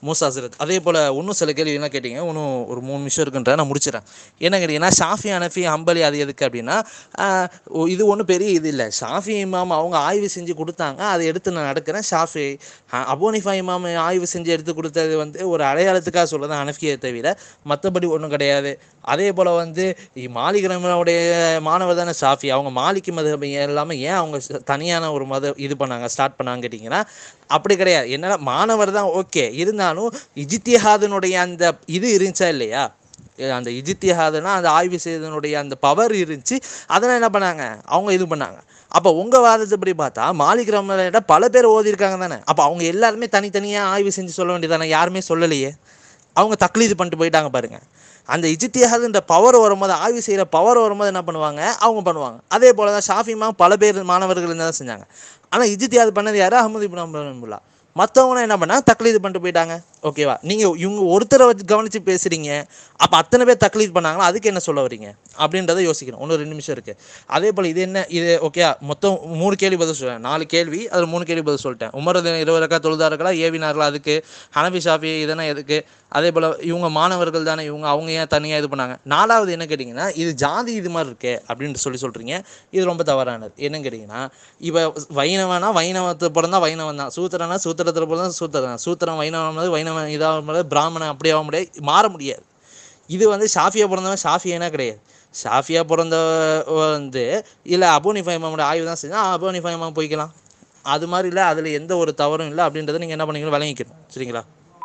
Speaker 1: மூசா ஹசரத் அதே போல் இன்னும் சில கேள்வி என்ன கேட்டிங்க இன்னும் ஒரு மூணு நிமிஷம் இருக்குன்ற நான் முடிச்சிடறேன் என்ன கேட்டிங்கன்னா ஷாஃபி அனஃபி ஹம்பலி அது எதுக்கு அப்படின்னா ஆஹ், ஓ, இது ஒன்றும் பெரிய இது இல்லை ஷாஃபி இமாம் அவங்க ஆய்வு செஞ்சு கொடுத்தாங்க அதை எடுத்து நான் நடக்கிறேன் ஷாஃபி அஹ், அபோனிஃபா இமாம் ஆய்வு செஞ்சு எடுத்து கொடுத்தது வந்து ஒரு அடையாளத்துக்காக சொல்கிறது அனஃபியை தவிர மற்றபடி ஒன்றும் கிடையாது அதே போல் வந்து இ- மாலிக் ரஹ்மானுடைய மாணவர் தானே ஷாஃபி அவங்க மாலிக் மதம் இல்லாமல் ஏன் அவங்க ச- தனியான ஒரு மத இது பண்ணாங்க ஸ்டார்ட் பண்ணாங்க கேட்டிங்கன்னா அப்படி கிடையாது என்னன்னா மாணவர் தான் ஓகே இருந்தாலும் இஜித்திஹாதனுடைய அந்த இது இருந்துச்சா இல்லையா எ- அந்த இஜித்திஹாதுனா அந்த ஆய்வு செய்தனுடைய அந்த பவர் இருந்துச்சு அதெல்லாம் என்ன பண்ணாங்க அவங்க இது பண்ணாங்க அப்போ உங்கள் வாதத்தைப்படி பார்த்தா மாலிக் ரஹ்மானிட பல பேர் ஓதிருக்காங்க தானே அப்போ அவங்க எல்லாருமே தனித்தனியாக ஆய்வு செஞ்சு சொல்ல வேண்டியதானே யாருமே சொல்லலையே அவங்க தக்லீது பண்ணிட்டு போயிட்டாங்க பாருங்க அந்த இஜித்தியாதுன்ற பவர் வரும்போது ஆய்வு செய்கிற பவர் வரும்போது என்ன பண்ணுவாங்க அவங்க பண்ணுவாங்க அதே போல தான் ஷாஃபிமா பல பேர் மாணவர்கள் தான் செஞ்சாங்க ஆனால் இஜித்தியாது பண்ணது யாரு அஹமது இப்னு அம்புல்லா மற்றவங்களாம் என்ன பண்ணாங்க தக்லீது பண்ணிட்டு போயிட்டாங்க ஓகேவா நீங்கள் இவங்க ஒருத்தரை வச்சு கவனித்து பேசுகிறீங்க அப்போ அத்தனை பேர் தக்லீத் பண்ணாங்களா அதுக்கு என்ன சொல்ல வரீங்க அப்படின்றத யோசிக்கணும் இன்னும் ரெண்டு நிமிஷம் இருக்குது அதே போல் இது என்ன இது ஓகே மொத்தம் மூணு கேள்வி பதில் சொல்றேன் நாலு கேள்வி அதில் மூணு கேள்வி பதில் சொல்லிட்டேன் உமர் ரலி- இருபது ரக்கா தொழுதார்களா ஏவினார்களா அதுக்கு ஹனபி ஷாஃபி இதெல்லாம் எதுக்கு அதே போல் இவங்க மாணவர்கள் தானே இவங்க அவங்க ஏன் தனியாக இது பண்ணாங்க நாலாவது என்ன கேட்டிங்கன்னா இது ஜாதி இது மாதிரி இருக்கே அப்படின்னு சொல்லி சொல்கிறீங்க இது ரொம்ப தவறானது என்னன்னு கேட்டிங்கன்னா இவ வைணவனா வைணவத்தை பிறந்தா வைணவன் தான் சூத்திரனா சூத்திரத்தில் பிறந்தா சூத்திரன் தான். சூத்திரன் வைணவன் மாதிரி வைணவன் இதாக முடியாது பிராமணன் அப்படி ஆக முடியாது மாற முடியாது இது வந்து ஷாஃபியா பிறந்தவன் ஷாஃபியனா கிடையாது ஷாஃபியா பிறந்த வந்து இல்லை அபோனிஃபா இமாமோட ஆய்வு தான் செஞ்சா அபோனிஃபா இமாம் போய்க்கலாம் அது மாதிரி இல்லை அதில் எந்த ஒரு தவறும் இல்லை அப்படின்றத நீங்கள் என்ன பண்ணீங்கன்னு விளங்கிக்கணும் சரிங்களா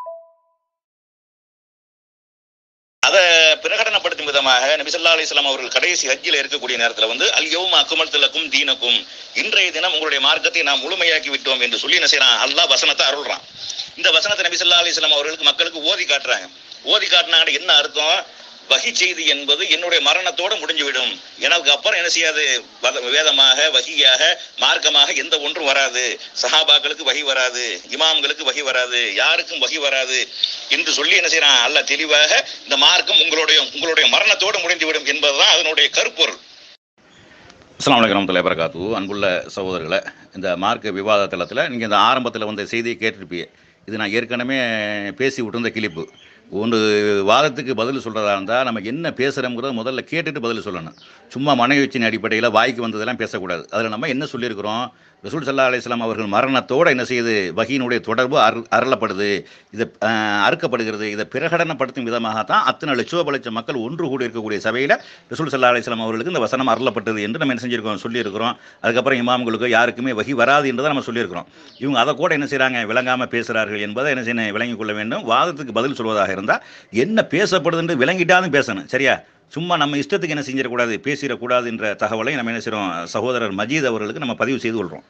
Speaker 2: அதை பிரகடனப்படுத்தும் விதமாக நபி ஸல்லல்லாஹு அலைஹி வஸல்லம் அவர்கள் கடைசி ஹஜ்ஜில் இருக்கக்கூடிய நேரத்தில் வந்து அல் யௌம அக்மல்து லக்கும் தீனக்கும் இன்றைய தினம் உங்களுடைய மார்க்கத்தை நாம் முழுமையாக்கி விட்டோம் என்று சொல்லி என்ன செய்யறான் அல்லாஹ் வசனத்தை அருள்றான் இந்த வசனத்தை நபி ஸல்லல்லாஹு அலைஹி வஸல்லம் அவர்களுக்கு மக்களுக்கு ஓதி காட்டுறாங்க ஓதி காட்டினாங்க என்ன அர்த்தம் வகி செய்தி என்பது என்னுடைய மரணத்தோட முடிஞ்சுவிடும் எனக்கு அப்புறம் என்ன செய்யாது வத- வேதமாக வகியாக மார்க்கமாக எந்த ஒன்றும் வராது சஹாபாக்களுக்கு வகி வராது இமாம்களுக்கு வகி வராது யாருக்கும் வகி வராது என்று சொல்லி என்ன செய்யறான் அல்ல தெளிவாக இந்த மார்க்கம் உங்களுடைய உங்களுடைய மரணத்தோடு முடிந்துவிடும் என்பதுதான் அதனுடைய கருப்பொருள் அஸ்லாம் வலைக்கம் வரமத்துல்லாஹி வரகாத்து அன்புள்ள சகோதரர்களை இந்த மார்க்க விவாத தளத்தில் நீங்கள் இந்த ஆரம்பத்தில் வந்த செய்தியை கேட்டிருப்பீங்க இது நான் ஏற்கனவே பேசி விட்டிருந்த கிளிப்பு ஒன்று வாதத்துக்கு பதில் சொல்கிறதா இருந்தால் நம்ம என்ன பேசுகிறோங்கிறத முதல்ல கேட்டுட்டு பதில் சொல்லணும் சும்மா மனைவிச்சின் அடிப்படையில் வாய்க்கு வந்ததெல்லாம் பேசக்கூடாது அதில் நம்ம என்ன சொல்லியிருக்கிறோம் ரசூல் சல்லா அலிஸ்லாம் அவர்கள் மரணத்தோடு என்ன செய்யுது வகையினுடைய தொடர்பு அரு அருளப்படுது இது அஹ், அறுக்கப்படுகிறது இதை பிரகடனப்படுத்தும் விதமாகத்தான் அத்தனை லட்சோப லட்சம் மக்கள் ஒன்று கூடி இருக்கக்கூடிய சபையில் ரசூல் சல்லா அலிஸ்லாம் அவர்களுக்கு இந்த வசனம் அருளப்பட்டது என்று நம்ம என்ன செஞ்சிருக்கோம் சொல்லியிருக்கிறோம் அதுக்கப்புறம் இமாம்களுக்கு யாருக்குமே வகி வராது என்றதை நம்ம சொல்லியிருக்கிறோம் இவங்க அதை கூட என்ன செய்கிறாங்க விளங்காமல் பேசுகிறார்கள் என்பதை என்ன செய்யணும் விளங்கிக் கொள்ள வேண்டும் வாதத்துக்கு பதில் சொல்வதாக இருந்தால் என்ன பேசப்படுது என்று விளங்கிட்டாலும் பேசணும் சரியா சும்மா நம்ம இஷ்டத்துக்கு என்ன செஞ்சிடக்கூடாது பேசிடக்கூடாது என்ற தகவலை நம்ம என்ன செய்கிறோம் சகோதரர் மஜீத் அவர்களுக்கு நம்ம பதிவு செய்து கொள்கிறோம்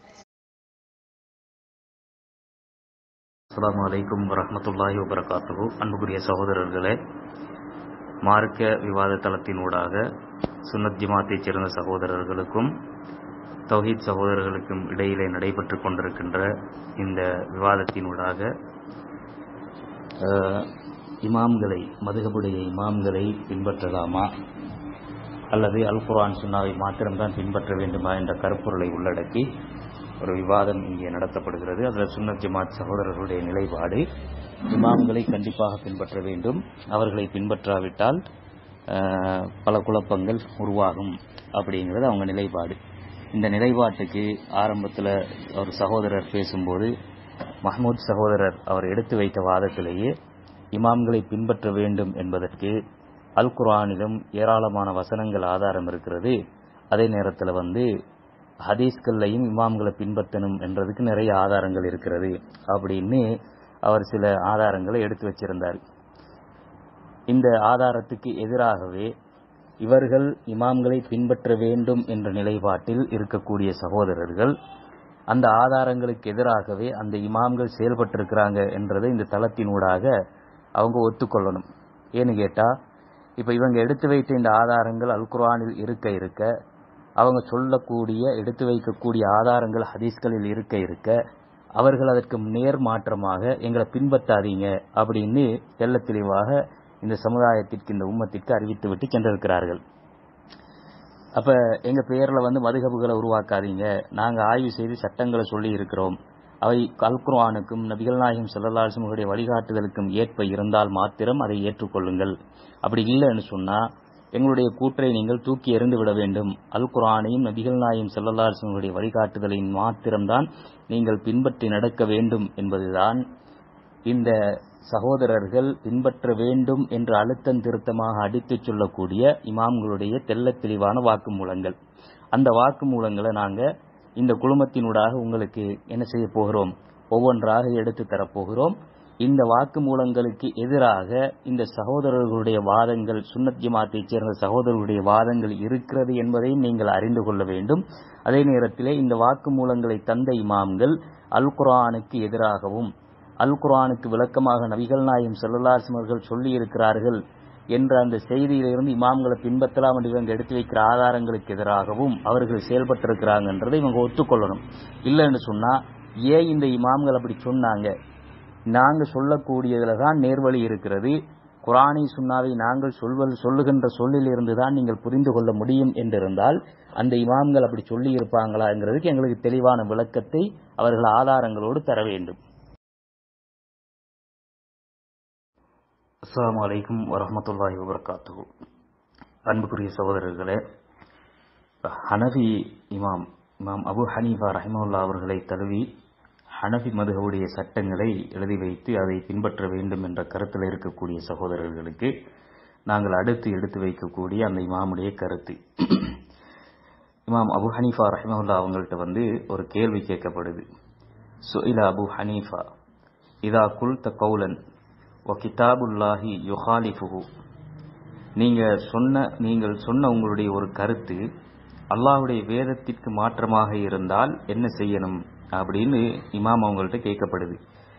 Speaker 3: அஸ்ஸலாமு அலைக்கும் வரஹ்மத்துல்லாஹி வபரகாத்துஹு அன்புக்குரிய சகோதரர்களே மார்க்க விவாத தளத்தினூடாக சுன்னத் ஜமாத்தைச் சேர்ந்த சகோதரர்களுக்கும் தௌஹீத் சகோதரர்களுக்கும் இடையிலே நடைபெற்று கொண்டிருக்கின்ற இந்த விவாதத்தினூடாக அஹ், இமாம்களை மதுகபுடைய இமாம்களை பின்பற்றலாமா அல்லது அல் குர்ஆன் சுன்னாவை மாத்திரம்தான் பின்பற்ற வேண்டுமா என்ற கருப்பொருளை உள்ளடக்கி ஒரு விவாதம் இங்கே நடத்தப்படுகிறது அதில் சுன்னத் ஜமாத் சகோதரர்களுடைய நிலைப்பாடு இமாம்களை கண்டிப்பாக பின்பற்ற வேண்டும் அவர்களை பின்பற்றாவிட்டால் அஹ், பல குழப்பங்கள் உருவாகும் அப்படிங்கிறது அவங்க நிலைப்பாடு இந்த நிலைப்பாட்டுக்கு ஆரம்பத்தில் ஒரு சகோதரர் பேசும்போது மஹ்மூத் சகோதரர் அவர் எடுத்து வைத்த வாதத்திலேயே இமாம்களை பின்பற்ற வேண்டும் என்பதற்கு அல் குர்ஆனிலும் ஏராளமான வசனங்கள் ஆதாரம் இருக்கிறது அதே நேரத்தில் வந்து ஹதீஸ்கள்லையும் இமாம்களை பின்பற்றணும் என்றதுக்கு நிறைய ஆதாரங்கள் இருக்கிறது அப்படின்னு அவர் சில ஆதாரங்களை எடுத்து வச்சிருந்தார் இந்த ஆதாரத்துக்கு எதிராகவே இவர்கள் இமாம்களை பின்பற்ற வேண்டும் என்ற நிலைப்பாட்டில் இருக்கக்கூடிய சகோதரர்கள் அந்த ஆதாரங்களுக்கு எதிராகவே அந்த இமாம்கள் செயல்பட்டிருக்கிறாங்க என்றதை இந்த தளத்தினூடாக அவங்க ஒத்துக்கொள்ளணும் ஏன்னு கேட்டா இப்ப இவங்க எடுத்து வைத்த இந்த ஆதாரங்கள் அல் குர்ஆனில் இருக்க இருக்க அவங்க சொல்லக்கூடிய எடுத்து வைக்கக்கூடிய ஆதாரங்கள் ஹதீஸ்களில் இருக்க இருக்க அவர்கள் அதற்கு நேர் மாற்றமாக எங்களை பின்பற்றாதீங்க அப்படின்னு தெள்ளத் தெளிவாக இந்த சமுதாயத்திற்கு இந்த உம்மத்திற்கு அறிவித்து விட்டு சென்றிருக்கிறார்கள் அப்ப எங்க பெயர்ல வந்து மதுகபுகளை உருவாக்காதீங்க நாங்க ஆய்வு செய்து சட்டங்களை சொல்லி இருக்கிறோம் அவை அல் குர்ஆனுக்கும் நபிகள் நாயகம் ஸல்லல்லாஹு அலைஹி வஸல்லம் வழிகாட்டுதலுக்கும் ஏற்ப இருந்தால் மாத்திரம் அதை ஏற்றுக்கொள்ளுங்கள் அப்படி இல்லைன்னு சொன்னா எங்களுடைய கூற்றை நீங்கள் தூக்கி எறிந்து விட வேண்டும் அல் குர்ஆனையும் நபிகள் நாயகம் ஸல்லல்லாஹு அலைஹி வஸல்லம் வழிகாட்டுதலின் மாத்திரம்தான் நீங்கள் பின்பற்றி நடக்க வேண்டும் என்பதுதான் இந்த சகோதரர்கள் பின்பற்ற வேண்டும் என்று அழுத்தம் திருத்தமாக அடித்துச் சொல்லக்கூடிய இமாம்களுடைய தெள்ளத் தெளிவான வாக்குமூலங்கள் அந்த வாக்குமூலங்களை நாங்க இந்த குழுமத்தினூடாக உங்களுக்கு என்ன செய்ய போகிறோம் ஒவ்வொன்றாக எடுத்து தரப்போகிறோம் இந்த வாக்குமூலங்களுக்கு எதிராக இந்த சகோதரர்களுடைய வாதங்கள் சுன்னத் ஜமாத்தைச் சேர்ந்த சகோதரர்களுடைய வாதங்கள் இருக்கிறது என்பதையும் நீங்கள் அறிந்து கொள்ள வேண்டும் அதே நேரத்திலே இந்த வாக்குமூலங்களை தந்த இமாம்கள் அல் குர்ஆனுக்கு எதிராகவும் அல் குர்ஆனுக்கு விளக்கமாக நபிகள் நாயகம் செல்லல்லாசம் அவர்கள் சொல்லி இருக்கிறார்கள் என்ற அந்த செய்தியிலிருந்து இமாம்களை பின்பற்றலாம் என்று இவங்க எடுத்து வைக்கிற ஆதாரங்களுக்கு எதிராகவும் அவர்கள் செயல்பட்டிருக்கிறாங்கன்றதை இவங்க ஒத்துக்கொள்ளணும் இல்லைன்னு சொன்னா ஏன் இந்த இமாம்கள் அப்படி சொன்னாங்க நாங்க சொல்லக்கூடியதுல தான் நேர்வழி இருக்கிறது குரானை சுன்னாவை நாங்கள் சொல்வது சொல்லுகின்ற சொல்லில் இருந்து தான் நீங்கள் புரிந்து கொள்ள முடியும் என்றிருந்தால் அந்த இமாம்கள் அப்படி சொல்லி இருப்பாங்களாங்கிறதுக்கு எங்களுக்கு தெளிவான விளக்கத்தை அவர்கள் ஆதாரங்களோடு தர வேண்டும் அஸ்ஸலாமு அலைக்கும் வரஹ்மத்துல்லாஹி வபரகாத்துஹு அன்புக்குரிய சகோதரர்களே ஹனஃபி இமாம் இமாம் அபு ஹனீஃபா ரஹிமவுல்லா அவர்களை தழுவி ஹனஃபி மதுகவுடைய சட்டங்களை எழுதி வைத்து அதை பின்பற்ற வேண்டும் என்ற கருத்தில் இருக்கக்கூடிய சகோதரர்களுக்கு நாங்கள் அடுத்து எடுத்து வைக்கக்கூடிய அந்த இமாமுடைய கருத்து இமாம் அபு ஹனீஃபா ரஹிமவுல்லா அவங்கள்ட்ட வந்து ஒரு கேள்வி கேட்கப்படுது சுயில அபு ஹனீஃபா இதா குல்த கௌலன் வ கிதாபுல்லாஹி யுஹாலிஃபுஹு நீங்க சொன்ன நீங்கள் சொன்ன உங்களுடைய ஒரு கருத்து அல்லாஹ்வுடைய வேதத்திற்கு மாற்றமாக இருந்தால் என்ன செய்யணும் அப்படின்னு இமாம் அவங்கள்ட்ட கேட்கப்படுது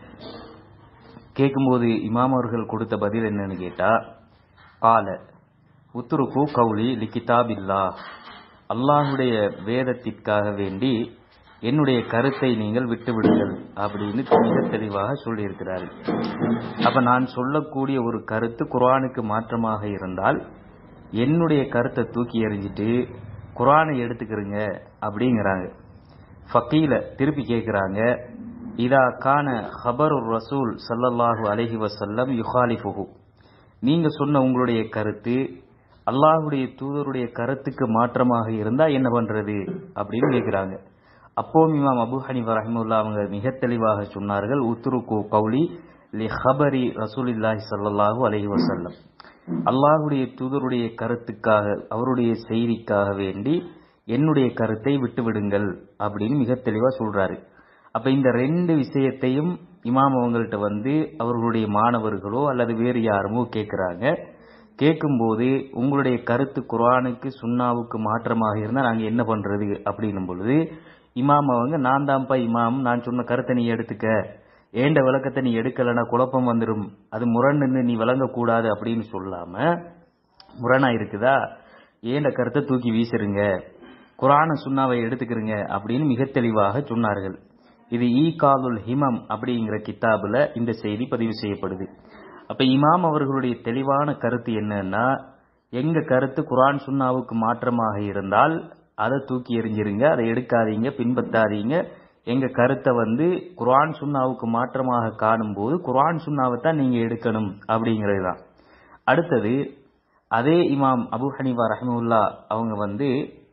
Speaker 3: கேட்கும்போது இமாம் அவர்கள் கொடுத்த பதில் என்னன்னு கேட்டா கால உத்துருக்கு கௌலி லி கிதாபில்லா அல்லாஹுடைய வேதத்திற்காக வேண்டி என்னுடைய கருத்தை நீங்கள் விட்டுவிடுங்கள் அப்படின்னு மிக தெளிவாக சொல்லியிருக்கிறார்கள் அப்ப நான் சொல்லக்கூடிய ஒரு கருத்து குர்ஆனுக்கு மாற்றமாக இருந்தால் என்னுடைய கருத்தை தூக்கி எறிஞ்சிட்டு குர்ஆனை எடுத்துக்கிறங்க அப்படிங்கிறாங்க ஃபக்கீல திருப்பி கேட்கிறாங்க இதா கான ஹபரு ரசூல் ஸல்லல்லாஹு அலைஹி வஸல்லம் யுஹாலிஃபுஹு நீங்க சொன்ன உங்களுடைய கருத்து அல்லாஹ்வுடைய தூதருடைய கருத்துக்கு மாற்றமாக இருந்தா என்ன பண்றது அப்படின்னு கேட்கிறாங்க அப்போ இமாம் அபு ஹனிஃபா ரஹிமுல்லா அவங்க மிக தெளிவாக சொன்னார்கள் உத்துருக்கு கௌலி லி ஹபரி ரசூலில்லாஹி ஸல்லல்லாஹு அலைஹி வஸல்லம் அல்லாஹ்வுடைய தூதருடைய கருத்துக்காக அவருடைய செய்திக்காக வேண்டி என்னுடைய கருத்தை விட்டுவிடுங்கள் அப்படின்னு மிக தெளிவா சொல்றாரு அப்ப இந்த ரெண்டு விஷயத்தையும் இமாம் அவங்கள்ட்ட வந்து அவர்களுடைய மாணவர்களோ அல்லது வேறு யாருமோ கேட்கிறாங்க கேட்கும்போது உங்களுடைய கருத்து குர்ஆனுக்கு சுன்னாவுக்கு மாற்றமாக இருந்தால் நாங்கள் என்ன பண்றது அப்படின்னும் பொழுது இமாம் அவங்க நான் தான்ப்பா இமாம் நான் சொன்ன கருத்தை நீ எடுத்துக்க ஏண்ட விளக்கத்தை நீ எடுக்கலைன்னா குழப்பம் வந்துடும் அது முரண்னு நீ விளங்கக்கூடாது அப்படின்னு சொல்லாம முரணா இருக்குதா ஏண்ட கருத்தை தூக்கி வீசிருங்க குரான சுண்ணாவை எடுத்துக்கிறங்க அப்படின்னு மிக தெளிவாக சொன்னார்கள் இது ஈ காலுல் ஹிமம் அப்படிங்கிற கித்தாபுல இந்த செய்தி பதிவு செய்யப்படுது அப்ப இமாம் அவர்களுடைய தெளிவான கருத்து என்னன்னா எங்க கருத்து குரான் சுன்னாவுக்கு மாற்றமாக இருந்தால் அதை தூக்கி எறிஞ்சிருங்க அதை எடுக்காதீங்க பின்பற்றாதீங்க எங்க கருத்தை வந்து குர்ஆன் சுன்னாவுக்கு மாற்றமாக காணும்போது குர்ஆன் சுன்னாவை தான் நீங்க எடுக்கணும் அப்படிங்கிறது தான் அடுத்தது அதே இமாம் அபு ஹனீஃபா ரஹிமுல்லா அவங்க வந்து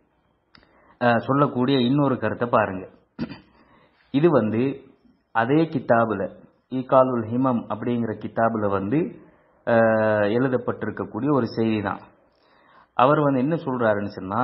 Speaker 3: அஹ், சொல்லக்கூடிய இன்னொரு கருத்தை பாருங்க இது வந்து அதே கித்தாபுல ஈகாலுல் ஹிமம் அப்படிங்கிற கித்தாபுல வந்து அஹ், எழுதப்பட்டிருக்கக்கூடிய ஒரு செய்தி தான் அவர் வந்து என்ன சொல்றாருன்னு சொன்னா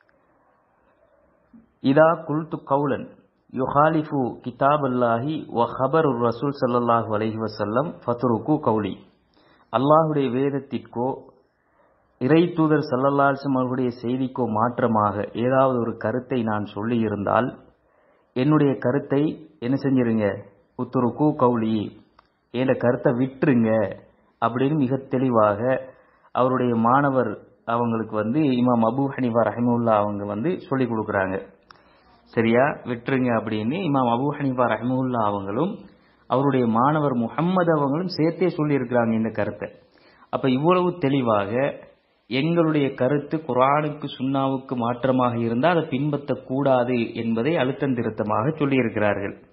Speaker 3: இதா குல்து கவுலன் யுஹாலிஃபு கிதாப் அல்லாஹி வ ஹபரு ரசூல் ஸல்லல்லாஹு அலைஹி வஸல்லம் ஃபத்ருக்கு கவுலி அல்லாஹ்வுடைய வேதத்திற்கோ இறை தூதர் சல்லல்லாஹு அவர்களுடைய செய்திக்கோ மாற்றமாக ஏதாவது ஒரு கருத்தை நான் சொல்லி இருந்தால் என்னுடைய கருத்தை என்ன செஞ்சிருங்க உத்துருக்கு கவுலி என் கருத்தை விட்டுருங்க அப்படின்னு மிக தெளிவாக அவருடைய மாணவர் அவங்களுக்கு வந்து இமாம் அபு ஹனிஃபா ரஹிமுல்லா அவங்க வந்து சொல்லி கொடுக்குறாங்க சரியா விட்டுருங்க அப்படின்னு இமாம் அபு ஹனிஃபா ரஹிமுல்லா அவங்களும் அவருடைய மாணவர் முஹம்மது அவங்களும் சேர்த்தே சொல்லியிருக்கிறாங்க இந்த கருத்தை அப்ப இவ்வளவு தெளிவாக எங்களுடைய கருத்து குர்ஆனுக்கு சுன்னாவுக்கு மாற்றமாக இருந்தால் அதை பின்பற்றக்கூடாது என்பதை அழுத்தம் திருத்தமாக சொல்லியிருக்கிறார்கள்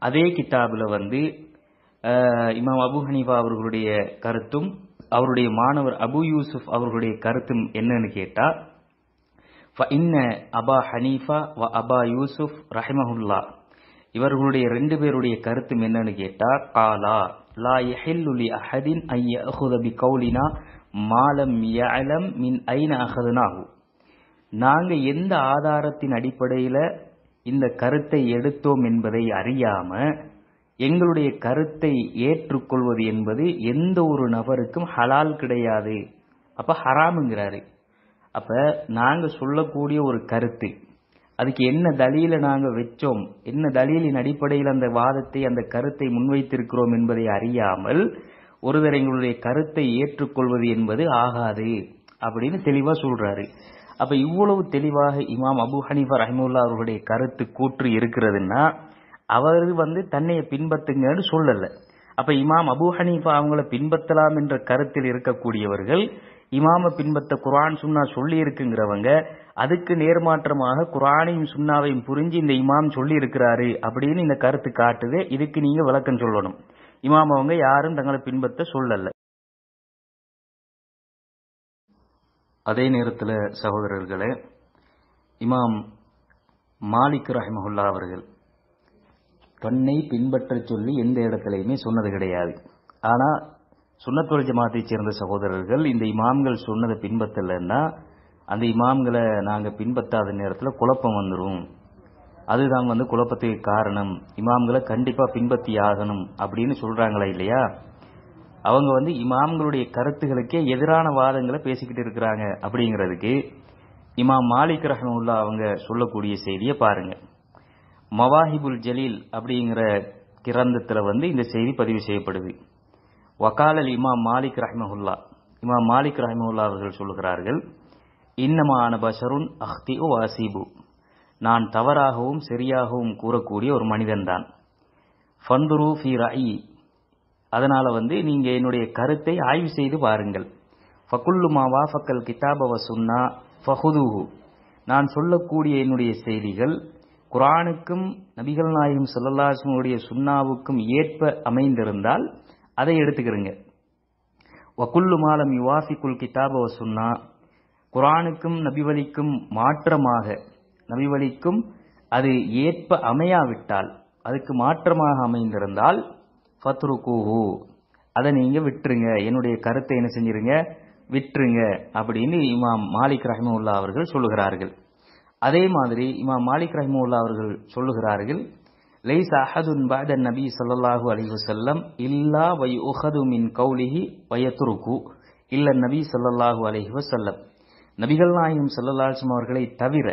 Speaker 3: அதே கிதாபில் வந்து அஹ், இமாம் அபு ஹனீஃபா அவர்களுடைய கருத்தும் அவருடைய மாணவர் அபு யூசுப் அவர்களுடைய கருத்தும் என்னன்னு கேட்டா فإن அபா ஹனீஃபா வ அபா யூசுப் ரஹிமஹுல்லா இவர்களுடைய ரெண்டு பேருடைய கருத்தும் என்னன்னு கேட்டா காலா லா யஹில்லு லி அஹதின் ஐ யஅஹுத பி கௌலினா மாலம் யஅலம் மின் ஐன அஹதுனாஹு நாங்க எந்த ஆதாரத்தின் அடிப்படையில இந்த கருத்தை எடுத்தோம் என்பதை அறியாம எங்களுடைய கருத்தை ஏற்றுக்கொள்வது என்பது எந்த ஒரு நபருக்கும் ஹலால் கிடையாது அப்ப ஹராமுங்கிறாரு அப்ப நாங்க சொல்லக்கூடிய ஒரு கருத்து அதுக்கு என்ன தலீல நாங்க வச்சோம் என்ன தலீலின் அடிப்படையில் அந்த வாதத்தை அந்த கருத்தை முன்வைத்திருக்கிறோம் என்பதை அறியாமல் ஒருவர் எங்களுடைய கருத்தை ஏற்றுக்கொள்வது என்பது ஆகாது அப்படின்னு தெளிவா சொல்றாரு அப்ப இவ்வளவு தெளிவாக இமாம் அபு ஹனீஃபா ரஹிமுல்லா அவர்களுடைய கருத்து கூற்று இருக்கிறதுன்னா அவர் வந்து தன்னைய பின்பற்றுங்கன்னு சொல்லல அப்ப இமாம் அபு ஹனீஃபா அவங்கள பின்பற்றலாம் என்ற கருத்தில் இருக்கக்கூடியவர்கள் இமாம பின்பற்ற குர்ஆன் சுன்னா சொல்லி இருக்குங்கிறவங்க அதுக்கு நேர்மாற்றமாக குர்ஆனையும் சுன்னாவையும் புரிஞ்சு இந்த இமாம் சொல்லி இருக்கிறாரு அப்படின்னு இந்த கருத்து காட்டுது இதுக்கு நீங்க விளக்கம் சொல்லணும் இமாம் அவங்க யாரும் தங்களை பின்பற்ற சொல்லல அதே நேரத்தில் சகோதரர்களே இமாம் மாலிக் ரஹிமஹுல்லா அவர்கள் தன்னை பின்பற்றச் சொல்லி எந்த இடத்துலையுமே சொன்னது கிடையாது ஆனா சுன்னத்துல் ஜமாத்தைச் சேர்ந்த சகோதரர்கள் இந்த இமாம்கள் சொன்னதை பின்பற்றலைன்னா அந்த இமாம்களை நாங்க பின்பற்றாத நேரத்தில் குழப்பம் வந்துடும் அதுதான் வந்து குழப்பத்துக்கு காரணம் இமாம்களை கண்டிப்பா பின்பற்றி ஆகணும் அப்படின்னு சொல்றாங்களா இல்லையா அவங்க வந்து இமாம்களுடைய கருத்துகளுக்கே எதிரான வாதங்களை பேசிக்கிட்டு இருக்கிறாங்க அப்படிங்கிறதுக்கு இமாம் மாலிக் ரஹமுல்லா அவங்க சொல்லக்கூடிய செய்தியை பாருங்க மவாஹிபுல் ஜலீல் அப்படிங்கிற கிரந்தத்துல வந்து இந்த செய்தி பதிவு செய்யப்படுது வக்காலல் இமாம் மாலிக் ரஹ்மஹுல்லா இமாம் மாலிக் ரஹ்மஹுல்லா அவர்கள் சொல்லுகிறார்கள் இன்னமான பஷருன் அஹ்தி வாசிபு நான் தவறாகவும் சரியாகவும் கூறக்கூடிய ஒரு மனிதன்தான் ஃபந்துரு ஃபி ரஇ அதனால வந்து நீங்க என்னுடைய கருத்தை ஆய்வு செய்து பாருங்கள் ஃபகுல்லு மா வாஃபக்கல் கிதாப வ சுன்னா ஃபஹுதுஹு நான் சொல்லக்கூடிய என்னுடைய செய்திகள் குர்ஆனுக்கும் நபிகள் நாயகம் ஸல்லல்லாஹு சுன்னாவுக்கும் ஏற்ப அமைந்திருந்தால் அதை எடுத்துக்கிறங்க வகுல்லு மாலம் யுவாஃபிக்குல் கிதாப வ சுன்னா குர்ஆனுக்கும் நபிவழிக்கும் மாற்றமாக நபிவழிக்கும் அது ஏற்ப அமையாவிட்டால் அதுக்கு மாற்றமாக அமைந்திருந்தால் ஃபத்ருகூஹு அதை நீங்க விட்டுருங்க என்னுடைய கருத்தை என்ன செஞ்சிருங்க விட்டுருங்க அப்படின்னு இமாம் மாலிக் ரஹிமுல்லா அவர்கள் சொல்லுகிறார்கள் அதே மாதிரி இமாம் மாலிக் ரஹிமுல்லா அவர்கள் சொல்லுகிறார்கள் லைஸ் அஹதுன் பாத நபி ஸல்லல்லாஹு அலைஹி வஸல்லம் இல்லா வை உஹது மின் கௌலிஹி வயத்ருக்கு இல்ல நபி ஸல்லல்லாஹு அலைஹி வஸல்லம் நபிகள் நாயகம் ஸல்லல்லாஹு அலைஹி வஸல்லம் அவர்களை தவிர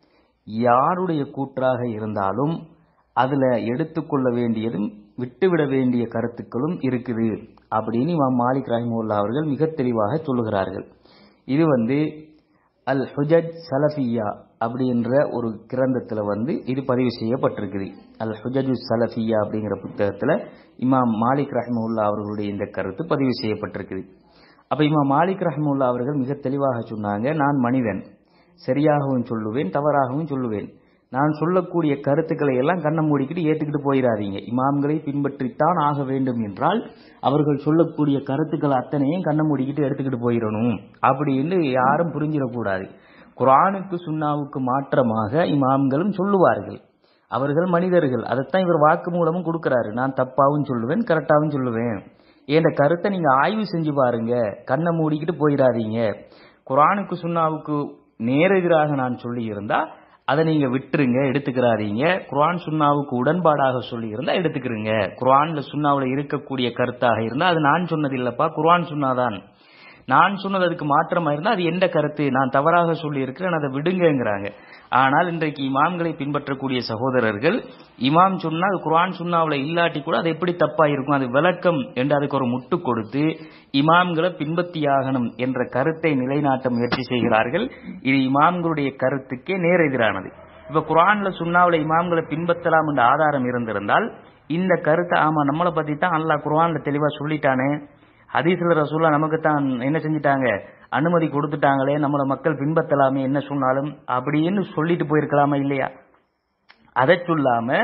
Speaker 3: யாருடைய கூற்றாக இருந்தாலும் அதுல எடுத்துக்கொள்ள வேண்டியதும் விட்டுவிட வேண்டிய கருத்துக்களும் இருக்குது அப்படின்னு இமாம் மாலிக் ரஹிமுல்லா அவர்கள் மிக தெளிவாக சொல்லுகிறார்கள் இது வந்து அல் ஹுஜஜ் சலஃபியா அப்படின்ற ஒரு கிரந்தத்துல வந்து இது பதிவு செய்யப்பட்டிருக்குது அல் ஹுஜஜு சலஃபியா அப்படிங்கிற புத்தகத்துல இமாம் மாலிக் ரஹிமுல்லா அவர்களுடைய இந்த கருத்து பதிவு செய்யப்பட்டிருக்குது அப்ப இமாம் மாலிக் ரஹிமுல்லா அவர்கள் மிக தெளிவாக சொன்னாங்க நான் மனிதன் சரியாகவும் சொல்லுவேன் தவறாகவும் சொல்லுவேன் நான் சொல்லக்கூடிய கருத்துக்களை எல்லாம் கண்ணை மூடிக்கிட்டு ஏத்துக்கிட்டு போயிடாதீங்க இமாம்களை பின்பற்றித்தான் ஆக வேண்டும் என்றால் அவர்கள் சொல்லக்கூடிய கருத்துக்கள் அத்தனையும் கண்ணை மூடிக்கிட்டு எடுத்துக்கிட்டு போயிடணும் அப்படின்னு யாரும் புரிஞ்சிடக்கூடாது குரானுக்கு சுன்னாவுக்கு மாற்றமாக இமாம்களும் சொல்லுவார்கள் அவர்கள் மனிதர்கள் அதைத்தான் இவர் வாக்கு மூலமும் கொடுக்கிறாரு நான் தப்பாவும் சொல்லுவேன் கரெக்டாவும் சொல்லுவேன் என்ற கருத்தை நீங்க ஆய்வு செஞ்சு பாருங்க கண்ணை மூடிக்கிட்டு போயிடாதீங்க குரானுக்கு சுன்னாவுக்கு நேரெதிராக நான் சொல்லி இருந்தா அதை நீங்க விட்டுருங்க எடுத்துக்கிறாதீங்க குர்ஆன் சுன்னாவுக்கு உடன்பாடாக சொல்லி இருந்தா எடுத்துக்கிறீங்க குர்ஆன்ல சுன்னாவுல இருக்கக்கூடிய கருத்தாக இருந்தா அது நான் சொன்னது இல்லப்பா குர்ஆன் சுன்னாதான் நான் சொன்னது அதுக்கு மாற்றமா இருந்தா அது எந்த கருத்து நான் தவறாக சொல்லி இருக்கிறேன் அதை விடுங்கங்கிறாங்க ஆனால் இன்றைக்கு இமாம்களை பின்பற்றக்கூடிய சகோதரர்கள் இமாம் சொன்னா அது குர்ஆன் சுன்னாவுல இல்லாட்டி கூட அது எப்படி தப்பா இருக்கும் அது விளக்கம் என்று அதுக்கு ஒரு முட்டு கொடுத்து இமாம்களை பின்பற்றியாகணும் என்ற கருத்தை நிலைநாட்ட முயற்சி செய்கிறார்கள் இது இமாம்களுடைய கருத்துக்கே நேர் எதிரானது இப்ப குர்ஆன்ல சுன்னாவுல இமாம்களை பின்பற்றலாம் என்ற ஆதாரம் இருந்திருந்தால் இந்த கருத்தை ஆமா நம்மளை பத்தி தான் அல்லாஹ் குர்ஆன்ல தெளிவா சொல்லிட்டானே ஹதீஸ்ல ரசூல்லா நமக்கு தான் என்ன செஞ்சிட்டாங்க அனுமதி கொடுத்துட்டாங்களே நம்மள மக்கள் பின்பற்றலாமே என்ன சொன்னாலும் அப்படின்னு சொல்லிட்டு போயிருக்கலாமா இல்லையா அதை சொல்லாம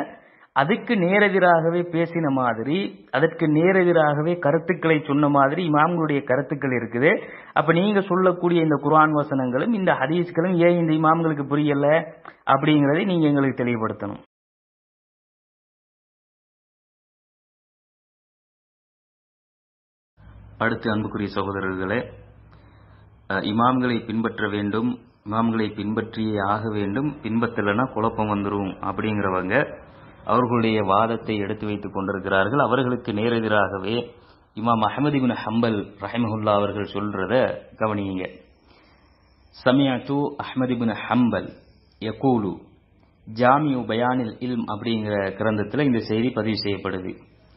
Speaker 3: அதுக்கு நேரெதிராகவே பேசின மாதிரி அதற்கு நேரெதிராகவே கருத்துக்களை சொன்ன மாதிரி இமாம்களுடைய கருத்துக்கள் இருக்குது அப்ப நீங்க சொல்லக்கூடிய இந்த குர்ஆன் வசனங்களும் இந்த ஹதீஸ்களும் ஏன் இந்த இமாம்களுக்கு புரியல அப்படிங்கறதை நீங்க எங்களுக்கு தெளிவுபடுத்தணும் அடுத்து அன்புக்குரிய சகோதரர்களே அஹ், இமாம்களை பின்பற்ற வேண்டும் இமாம்களை பின்பற்றியே ஆக வேண்டும் பின்பற்றலைன்னா குழப்பம் வந்துரும் அப்படிங்கிறவங்க அவர்களுடைய வாதத்தை எடுத்து வைத்துக் கொண்டிருக்கிறார்கள் அவர்களுக்கு நேரெதிராகவே இமாம் அஹமது பின் ஹம்பல் ரஹிமஹுல்லா அவர்கள் சொல்றத கவனியுங்க சமியாத்து அஹ்மது பின் ஹம்பல் யகூலு ஜாமியு பயானில் இல்ம் அப்படிங்கிற கிரந்தத்தில் இந்த செய்தி பதிவு செய்யப்படுது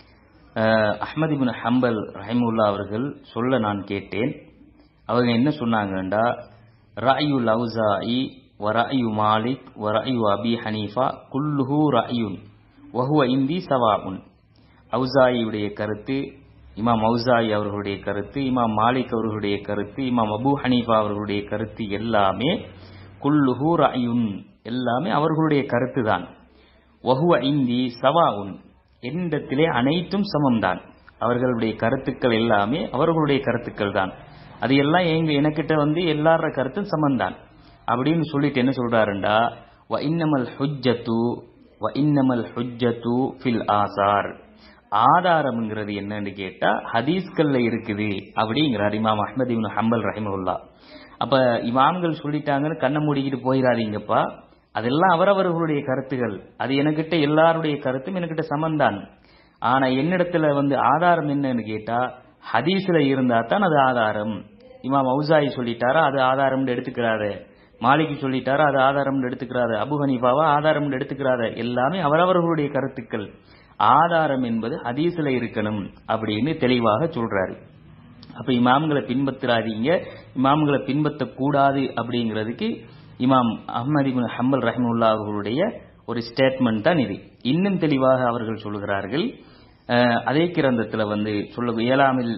Speaker 3: அஹ், அஹ்மது பின் ஹம்பல் ரஹிமுல்லா அவர்கள் சொல்ல நான் கேட்டேன் அவங்க என்ன சொன்னாங்கண்டா ரஅயு லவ்சாஇ வரஅயு மாலிக் வரஅயு அபி ஹனீஃபா குல்லுஹு ரஅயுன் வஹுவ இந்தி சவாஉன் அவுசாயியுடைய கருத்து இமாம் அவுசாயி அவர்களுடைய கருத்து இமாம் மாலிக் அவர்களுடைய கருத்து இமாம் அபு ஹனீஃபா அவர்களுடைய கருத்து எல்லாமே குல்லுஹு ரஅயுன் எல்லாமே அவர்களுடைய கருத்து தான் வஹுவ இந்தி சவாஉன் என்னிடத்திலே அனைத்தும் சமம்தான் அவர்களுடைய கருத்துக்கள் எல்லாமே அவர்களுடைய கருத்துக்கள் தான் அது எல்லாம் எங்க எனக்கிட்ட வந்து எல்லார கருத்தும் சமம்தான் அப்படின்னு சொல்லிட்டு என்ன சொல்றாருண்டா வ இன்னமல் ஹுஜ்ஜத்து வ இன்னமல் ஹுஜ்ஜத்து ஃபில் ஆசார் ஆதாரம்ங்கிறது என்னன்னு கேட்டா ஹதீஸ்கள்ல இருக்குது அப்படிங்கிறார் இமாம் அஹ்மது இப்னு ஹம்பல் ரஹிமஹுல்லா அப்ப இமாம்கள் சொல்லிட்டாங்கன்னு கண்ணை மூடிக்கிட்டு போயிடாதீங்கப்பா அதெல்லாம் அவரவர்களுடைய கருத்துகள் அது எனக்கிட்ட எல்லாருடைய கருத்தும் எனக்கிட்ட சமந்தான் ஆனா என்னிடத்துல வந்து ஆதாரம் என்னன்னு கேட்டா ஹதீஸ்ல இருந்தா தான் அது ஆதாரம் இமாம் ஔசாயி சொல்லிட்டாரா அது ஆதாரம்னு எடுத்துக்கிறாரு மாலிக் சொல்லிட்டாரா அது ஆதாரம்னு எடுத்துக்கிறாரு அபு ஹனீஃபாவா ஆதாரம்னு எடுத்துக்கிறாரு எல்லாமே அவரவர்களுடைய கருத்துக்கள் ஆதாரம் என்பது ஹதீஸ்ல இருக்கணும் அப்படின்னு தெளிவாக சொல்றாரு அப்ப இமாம்களை பின்பற்றாதீங்க இமாம்களை பின்பற்றக்கூடாது அப்படிங்கிறதுக்கு இமாம் அஹ்மது இப்னு ஹம்பல் ரஹிமுல்லா அவர்களுடைய ஒரு ஸ்டேட்மெண்ட் தான் இது இன்னும் தெளிவாக அவர்கள் சொல்கிறார்கள் அஹ், அதே கிரந்தத்துல வந்து சொல்ல ஏழாமில்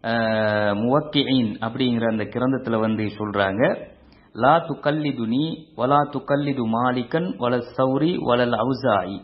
Speaker 3: முவக்கியின் அப்படிங்கிற அந்த கிரந்தத்துல வந்து சொல்றாங்க லா துக்கல்லிதுனி வலா துக்கல்லிது மாலிகன் வல சௌரி வலல் அவுசாயி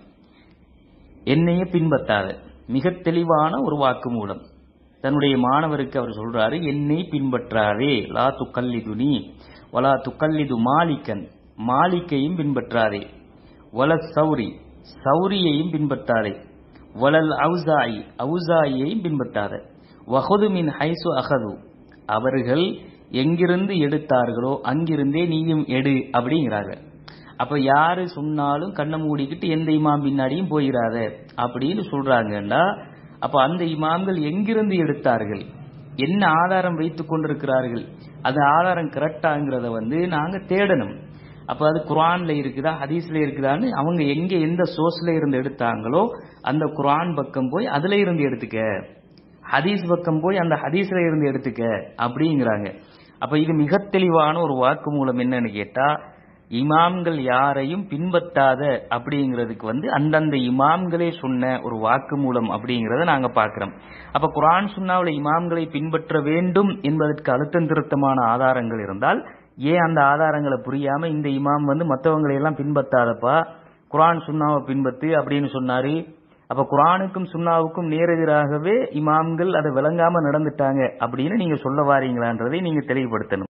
Speaker 3: என்னையே பின்பற்றாத மிக தெளிவான ஒரு வாக்குமூலம் தன்னுடைய மாணவருக்கு அவர் சொல்றாரு என்னை பின்பற்றாதே லா துக்கல்லிதுனி வலா துக்கல்லிது மாலிக்கன் மாலிக்கையும் பின்பற்றாதே வல சௌரி சௌரியையும் பின்பற்றாதே வலல் அவுசாயி அவுசாயியையும் பின்பற்றாத வஹது மின் ஹைசு அகது அவர்கள் எங்கிருந்து எடுத்தார்களோ அங்கிருந்தே நீயும் எடு அப்படிங்கிறாங்க அப்ப யாரு சொன்னாலும் கண்ணை மூடிக்கிட்டு எந்த இமாம் பின்னாடியும் போயிடாத அப்படின்னு சொல்றாங்கன்னா அப்ப அந்த இமாம்கள் எங்கிருந்து எடுத்தார்கள் என்ன ஆதாரம் வைத்துக் கொண்டிருக்கிறார்கள் அது ஆதாரம் கரெக்டாங்கிறத வந்து நாங்க தேடணும் அப்ப அது குர்ஆன்ல இருக்குதா ஹதீஸ்ல இருக்குதான்னு அவங்க எங்க எந்த சோர்ஸ்ல இருந்து எடுத்தாங்களோ அந்த குர்ஆன் பக்கம் போய் அதுல இருந்து எடுத்துக்க ஹதீஸ் பக்கம் போய் அந்த ஹதீஸ்ல இருந்து எடுத்துக்க அப்படிங்கிறாங்க அப்ப இது மிக தெளிவான ஒரு வாக்குமூலம் என்னன்னு கேட்டா இமாம்கள் யாரையும் பின்பற்றாத அப்படிங்கிறதுக்கு வந்து அந்தந்த இமாம்களே சொன்ன ஒரு வாக்குமூலம் அப்படிங்கிறத நாங்க பார்க்கிறோம் அப்ப குர்ஆன் சுன்னாவுல இமாம்களை பின்பற்ற வேண்டும் என்பதற்கு அழுத்தம் திருத்தமான ஆதாரங்கள் இருந்தால் ஏன் அந்த ஆதாரங்களை புரியாம இந்த இமாம் வந்து மற்றவங்களை எல்லாம் பின்பற்றாதப்பா குர்ஆன் சுன்னாவை பின்பற்று அப்படின்னு சொன்னாரு அப்ப குர்ஆனுக்கும் சுன்னாவுக்கும் நேரெதிராகவே இமாம்கள் அதை விளங்காம நடந்துட்டாங்க அப்படின்னு நீங்க சொல்ல வாரீங்களான்றதை நீங்க தெளிவுபடுத்தணும்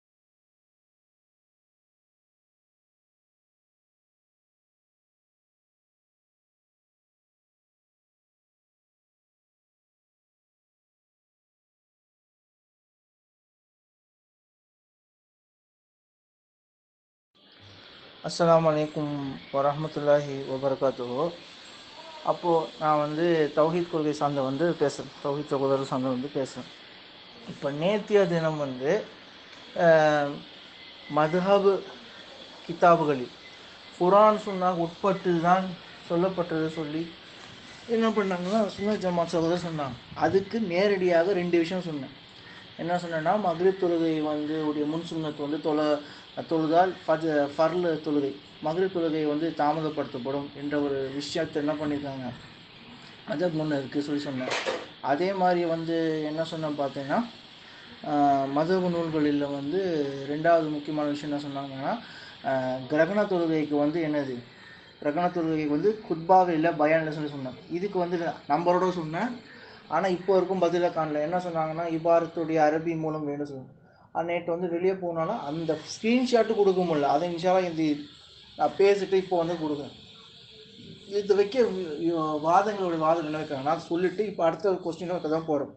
Speaker 4: அஸ்ஸலாமு அலைக்கும் வரஹ்மத்துல்லாஹி வபரகாத்துஹு அப்போது நான் வந்து தௌஹீத் கொள்கை சார்ந்த வந்து பேசுகிறேன் தௌஹீத் சகோதரர் சார்ந்த வந்து பேசுகிறேன் இப்போ நேத்திய தினம் வந்து அஹ், மதுஹபு கிதாபுகளில் குரான் சுன்னா உட்பட்டு தான் சொல்லப்பட்டது சொல்லி என்ன பண்ணாங்கன்னா சுன்னா ஜமாத் சகோதரர் சொன்னாங்க அதுக்கு நேரடியாக ரெண்டு விஷயம் சொன்னேன் என்ன சொன்னேன்னா மக்ரிப் தொழுகை வந்து உடைய முன் சுன்னத்து வந்து தொழ தொழுதால் ஃபஜ் ஃபர்ல் தொழுகை மக்ரிப் தொழுகை வந்து தாமதப்படுத்தப்படும் என்ற ஒரு விஷயத்தை என்ன பண்ணியிருக்காங்க அதற்கு முன்னே இருக்குது சொல்லி சொன்னேன் அதே மாதிரி வந்து என்ன சொன்னேன் பார்த்தீங்கன்னா மதகு நூல்களில் வந்து ரெண்டாவது முக்கியமான விஷயம் என்ன சொன்னாங்கன்னா ஆஹ் கிரகண தொழுகைக்கு வந்து என்னது ரகண தொழுகைக்கு வந்து குத்பாவே இல்லை பயானில் சொல்லி சொன்னேன் இதுக்கு வந்து நம்பரோட சொன்னேன் ஆனால் இப்போ இருக்கும் பதிலாக காணல என்ன சொன்னாங்கன்னா இபாரத்துடைய அரபி மூலம் வேணும் சொன்னாங்க நேற்று வந்து வெளியே போனாலும் அந்த ஸ்க்ரீன்ஷாட்டு கொடுக்க முடியல அதை இன்ஷால்லாம் இந்த நான் பேசிட்டு இப்போ வந்து கொடுக்குறேன் இது வைக்க வி- வி- வாதங்களுடைய வாதம் என்ன வைக்கிறாங்க நான் சொல்லிட்டு இப்போ அடுத்த கொஸ்டின் வைக்க தான் போகிறோம்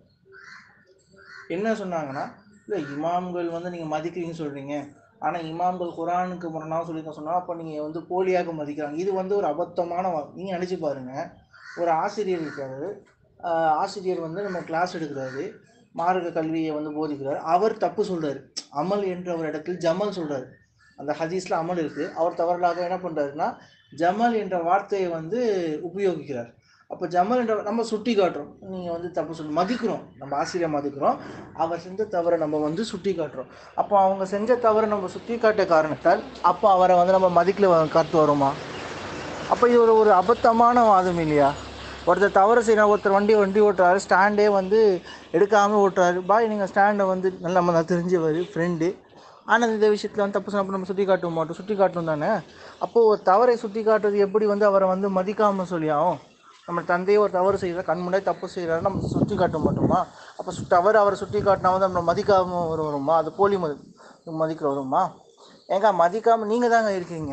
Speaker 4: என்ன சொன்னாங்கன்னா இல்லை இமாம்கள் வந்து நீங்கள் மதிக்கிறீங்கன்னு சொல்கிறீங்க ஆனால் இமாம்கள் குரானுக்கு முரணாக சொல்லியிருக்க சொன்னால் அப்போ நீங்கள் வந்து போலியாக மதிக்கிறாங்க இது வந்து ஒரு அபத்தமான நீங்கள் நினச்சி பாருங்கள் ஒரு ஆசிரியர் இருக்காரு ஆஹ் ஆசிரியர் வந்து நம்ம கிளாஸ் எடுக்கிறாரு மார்க்க கல்வியை வந்து போதிக்கிறார் அவர் தப்பு சொல்றாரு அமல் என்ற ஒரு இடத்தில் ஜமல் சொல்றாரு அந்த ஹதீஸ்ல அமல் இருக்கு அவர் தவறுலாக என்ன பண்றாருன்னா ஜமல் என்ற வார்த்தையை வந்து உபயோகிக்கிறார் அப்போ ஜமல் என்ற நம்ம சுட்டி காட்டுறோம் நீங்கள் வந்து தப்பு சொல்லி மதிக்கிறோம் நம்ம ஆசிரியர் மதிக்கிறோம் அவர் செஞ்ச தவறை நம்ம வந்து சுட்டி காட்டுறோம் அப்போ அவங்க செஞ்ச தவறை நம்ம சுட்டி காட்ட காரணத்தால் அப்போ அவரை வந்து நம்ம மதிக்கல கருத்து வருமா அப்போ இது ஒரு ஒரு அபத்தமான வாதம் இல்லையா ஒருத்தர் தவறு செய்யணும் ஒருத்தர் வண்டி வண்டி ஓட்டுறாரு ஸ்டாண்டே வந்து எடுக்காமல் ஓட்டுறாரு பாய் நீங்கள் ஸ்டாண்டை வந்து நல்லா நம்ம தெரிஞ்சவர் ஃப்ரெண்டு ஆனால் இந்த விஷயத்தில் வந்து தப்பு சொன்னப்போ நம்ம சுட்டி காட்ட மாட்டோம் சுட்டி காட்டணும் தானே அப்போது ஒரு தவறை சுட்டி காட்டுறது எப்படி வந்து அவரை வந்து மதிக்காமல் சொல்லியாகும் நம்ம தந்தையை ஒரு தவறு செய்கிறார் கண் முன்னாடி தப்பு செய்கிறாரு நம்ம சுட்டி காட்ட மாட்டோமா அப்போ சு- தவறு அவரை சுட்டி காட்டினா வந்து நம்ம மதிக்காமல் ஒரு வருமா அது போலி மதி மதிக்கிற வருமா ஏங்க மதிக்காமல் நீங்கள் தாங்க இருக்கீங்க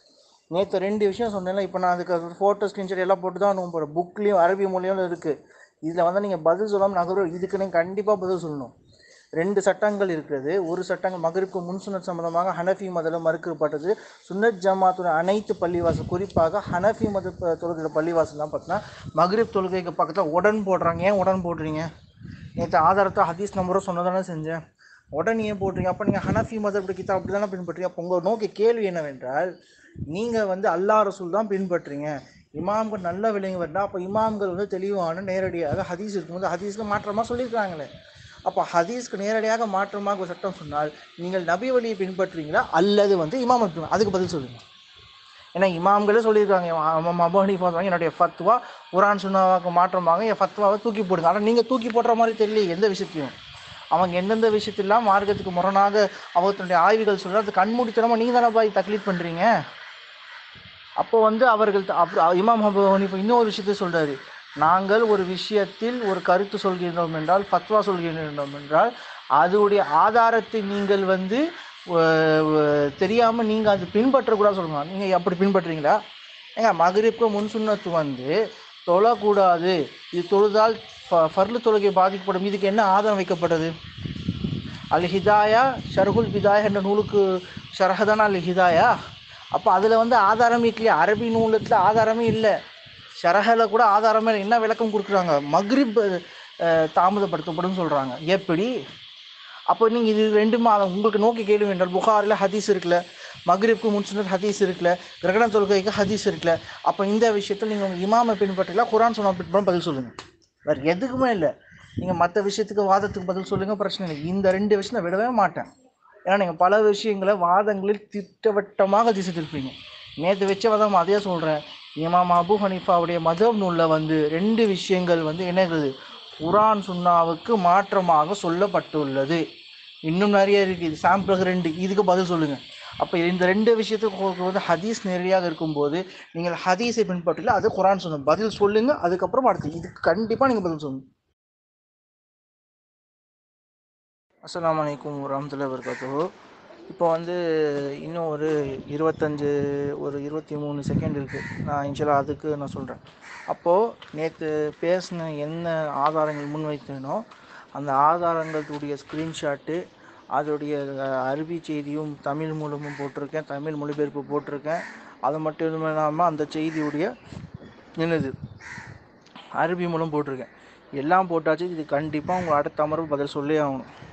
Speaker 4: நேற்று ரெண்டு விஷயம் சொன்னேன்ல இப்போ நான் அதுக்கு ஃபோட்டோ ஸ்க்ரீன்ஷாட் எல்லாம் போட்டு தான் அனுப்ப போகிறேன் புக்லேயும் அரபி மொழியும் இருக்குது இதில் வந்து நீங்கள் பதில் சொல்லாமல் நகர இதுக்கு நீங்கள் கண்டிப்பாக பதில் சொல்லணும் ரெண்டு சட்டங்கள் இருக்கிறது ஒரு சட்டங்கள் மகரிப்க்கு முன் சுன்னத் சம்பந்தமாக ஹனஃபி மதம் மறுக்கப்பட்டது சுன்னத் ஜமாத்துடைய அனைத்து பள்ளிவாசல் குறிப்பாக ஹனஃபி மத ப- தொழுகிற பள்ளிவாசல்லாம் பார்த்தீங்கன்னா மகரிப் தொழுகைக்கு பக்கத்தில் உடன் போடுறாங்க ஏன் உடன் போடுறீங்க நேற்று ஆதாரத்தை ஹதீஸ் நம்பரும் சொன்னதானே செஞ்சேன் உடனே ஏன் போடுறீங்க அப்போ நீங்கள் ஹனஃபி மதப்படி கிதா அப்படி தானே பின்பற்றுறீங்க அப்போ உங்கள் நோக்கி கேள்வி என்னவென்றால் நீங்கள் வந்து அல்லா ரசூல் தான் பின்பற்றுறீங்க இமாம்கள் நல்ல விளங்கி வரலாம் அப்போ இமாம்கள் வந்து தெளிவான நேரடியாக ஹதீஸ் இருக்கும்போது ஹதீஸ்க்கு மாற்றமாக சொல்லியிருக்காங்களே அப்போ ஹதீஸ்க்கு நேரடியாக மாற்றமாக ஒரு சட்டம் சொன்னால் நீங்கள் நபி வழியை பின்பற்றுறீங்களா அல்லது வந்து இமாம் பின்பற்றுறீங்களா? அதுக்கு பதில் சொல்லுங்கள் ஏன்னா இமாம்களே சொல்லியிருக்காங்க அபு ஹனீஃபா சொல்றாங்க, என்னுடைய ஃபத்வா குரான் சுன்னாவாக்கு மாற்றமாக என் ஃபத்வாவை தூக்கி போடுங்க ஆனால் நீங்கள் தூக்கி போடுற மாதிரி தெரியல எந்த விஷயத்தையும் அவங்க எந்தெந்த விஷயத்திலாம் மார்க்கத்துக்கு முரணாக அவர் தன்னுடைய ஆய்வுகள் சொல்கிறார் அது கண்மூடித்தனமாக நீங்கள் தானே பாய் தக்லீட் பண்ணுறீங்க அப்போ வந்து அவர்கள் த- அப்புறம் இமாம் அபு ஹனீஃபா இன்னொரு விஷயத்தை சொல்றாரு நாங்கள் ஒரு விஷயத்தில் ஒரு கருத்து சொல்கின்றோம் என்றால் ஃபத்வா சொல்கின்றோம் என்றால் அதோடைய ஆதாரத்தை நீங்கள் வந்து அஹ், அஹ், தெரியாம நீங்க அது பின்பற்றக்கூடாது சொல்லுங்க நீங்க அப்படி பின்பற்றுறீங்களா ஏங்க மகரிப்க்கு முன் சுன்னத்து வந்து தொழக்கூடாது இது தொழுதால் ஃப- ஃபர்லு தொழுகை பாதிக்கப்படும் இதுக்கு என்ன ஆதாரம் வைக்கப்பட்டது அல் ஹிதாயா ஷர்ஹுல் பிதாயா என்ற நூலுக்கு ஷரஹதான அல் ஹிதாயா அப்போ அதில் வந்து ஆதாரமே இல்லையா அரபி நூலத்தில் ஆதாரமே இல்லை ஷரஹில் கூட ஆதாரமே இல்லை என்ன விளக்கம் கொடுக்குறாங்க மக்ரிப் அஹ், தாமதப்படுத்தப்படும் சொல்கிறாங்க எப்படி அப்போ நீங்கள் இது ரெண்டுமே அதை உங்களுக்கு நோக்கி கேள்வி என்றால் புகாரில் ஹதீஸ் இருக்குல்ல மக்ரிப்க்கு முன்சுனர் ஹதீஸ் இருக்குல்ல கிரகண தொழுகைக்கு ஹதீஸ் இருக்குல்ல அப்போ இந்த விஷயத்தில் நீங்கள் உங்கள் இமாமை பின்பற்றலாம் குரான் சொன்ன பின்பற்ற பதில் சொல்லுங்கள் வேறு எதுக்குமே இல்லை நீங்கள் மற்ற விஷயத்துக்கு வாதத்துக்கு பதில் சொல்லுங்கள் பிரச்சனை இல்லை இந்த ரெண்டு விஷயம் நான் விடவே மாட்டேன் ஏன்னா நீங்கள் பல விஷயங்களை வாதங்களில் திட்டவட்டமாக திசை திருப்பீங்க நேற்று வச்ச வாதம் அதே சொல்கிறேன் இமாம் அபு ஹனீஃபாவுடைய மதம் நூலில் வந்து ரெண்டு விஷயங்கள் வந்து என்னது குரான் சுன்னாவுக்கு மாற்றமாக சொல்லப்பட்டுள்ளது இன்னும் நிறைய இருக்குது இது சாம்பிளுக்கு ரெண்டு இதுக்கு பதில் சொல்லுங்கள் அப்போ இந்த ரெண்டு விஷயத்துக்கு உங்களுக்கு வந்து ஹதீஸ் நேரடியாக இருக்கும்போது நீங்கள் ஹதீஸை பின்பற்றல அது குரான் சொன்ன பதில் சொல்லுங்கள் அதுக்கப்புறம் அடுத்து இதுக்கு கண்டிப்பாக நீங்கள் பதில் சொல்லுங்கள் அஸ்ஸலாமு அலைக்கும் வரமத்துல்லாஹி வபரகாத்துஹு இப்போ வந்து இன்னும் ஒரு இருபத்தஞ்சு ஒரு இருபத்தி மூணு செகண்ட் இருக்குது நான் இன்ஷால்லா அதுக்கு நான் சொல்கிறேன் அப்போது நேற்று பேசின என்ன ஆதாரங்கள் முன்வைத்தேனோ அந்த ஆதாரங்களுடைய ஸ்க்ரீன்ஷாட்டு அதோடைய அஹ், அரபி செய்தியும் தமிழ் மூலமும் போட்டிருக்கேன் தமிழ் மொழிபெயர்ப்பு போட்டிருக்கேன் அது மட்டும் இல்லாமல் அந்த செய்தியுடைய என்னது அரபி மூலம் போட்டிருக்கேன் எல்லாம் போட்டாச்சு இது கண்டிப்பாக உங்கள் அடுத்த அமர்வு பதில் சொல்லி ஆகணும்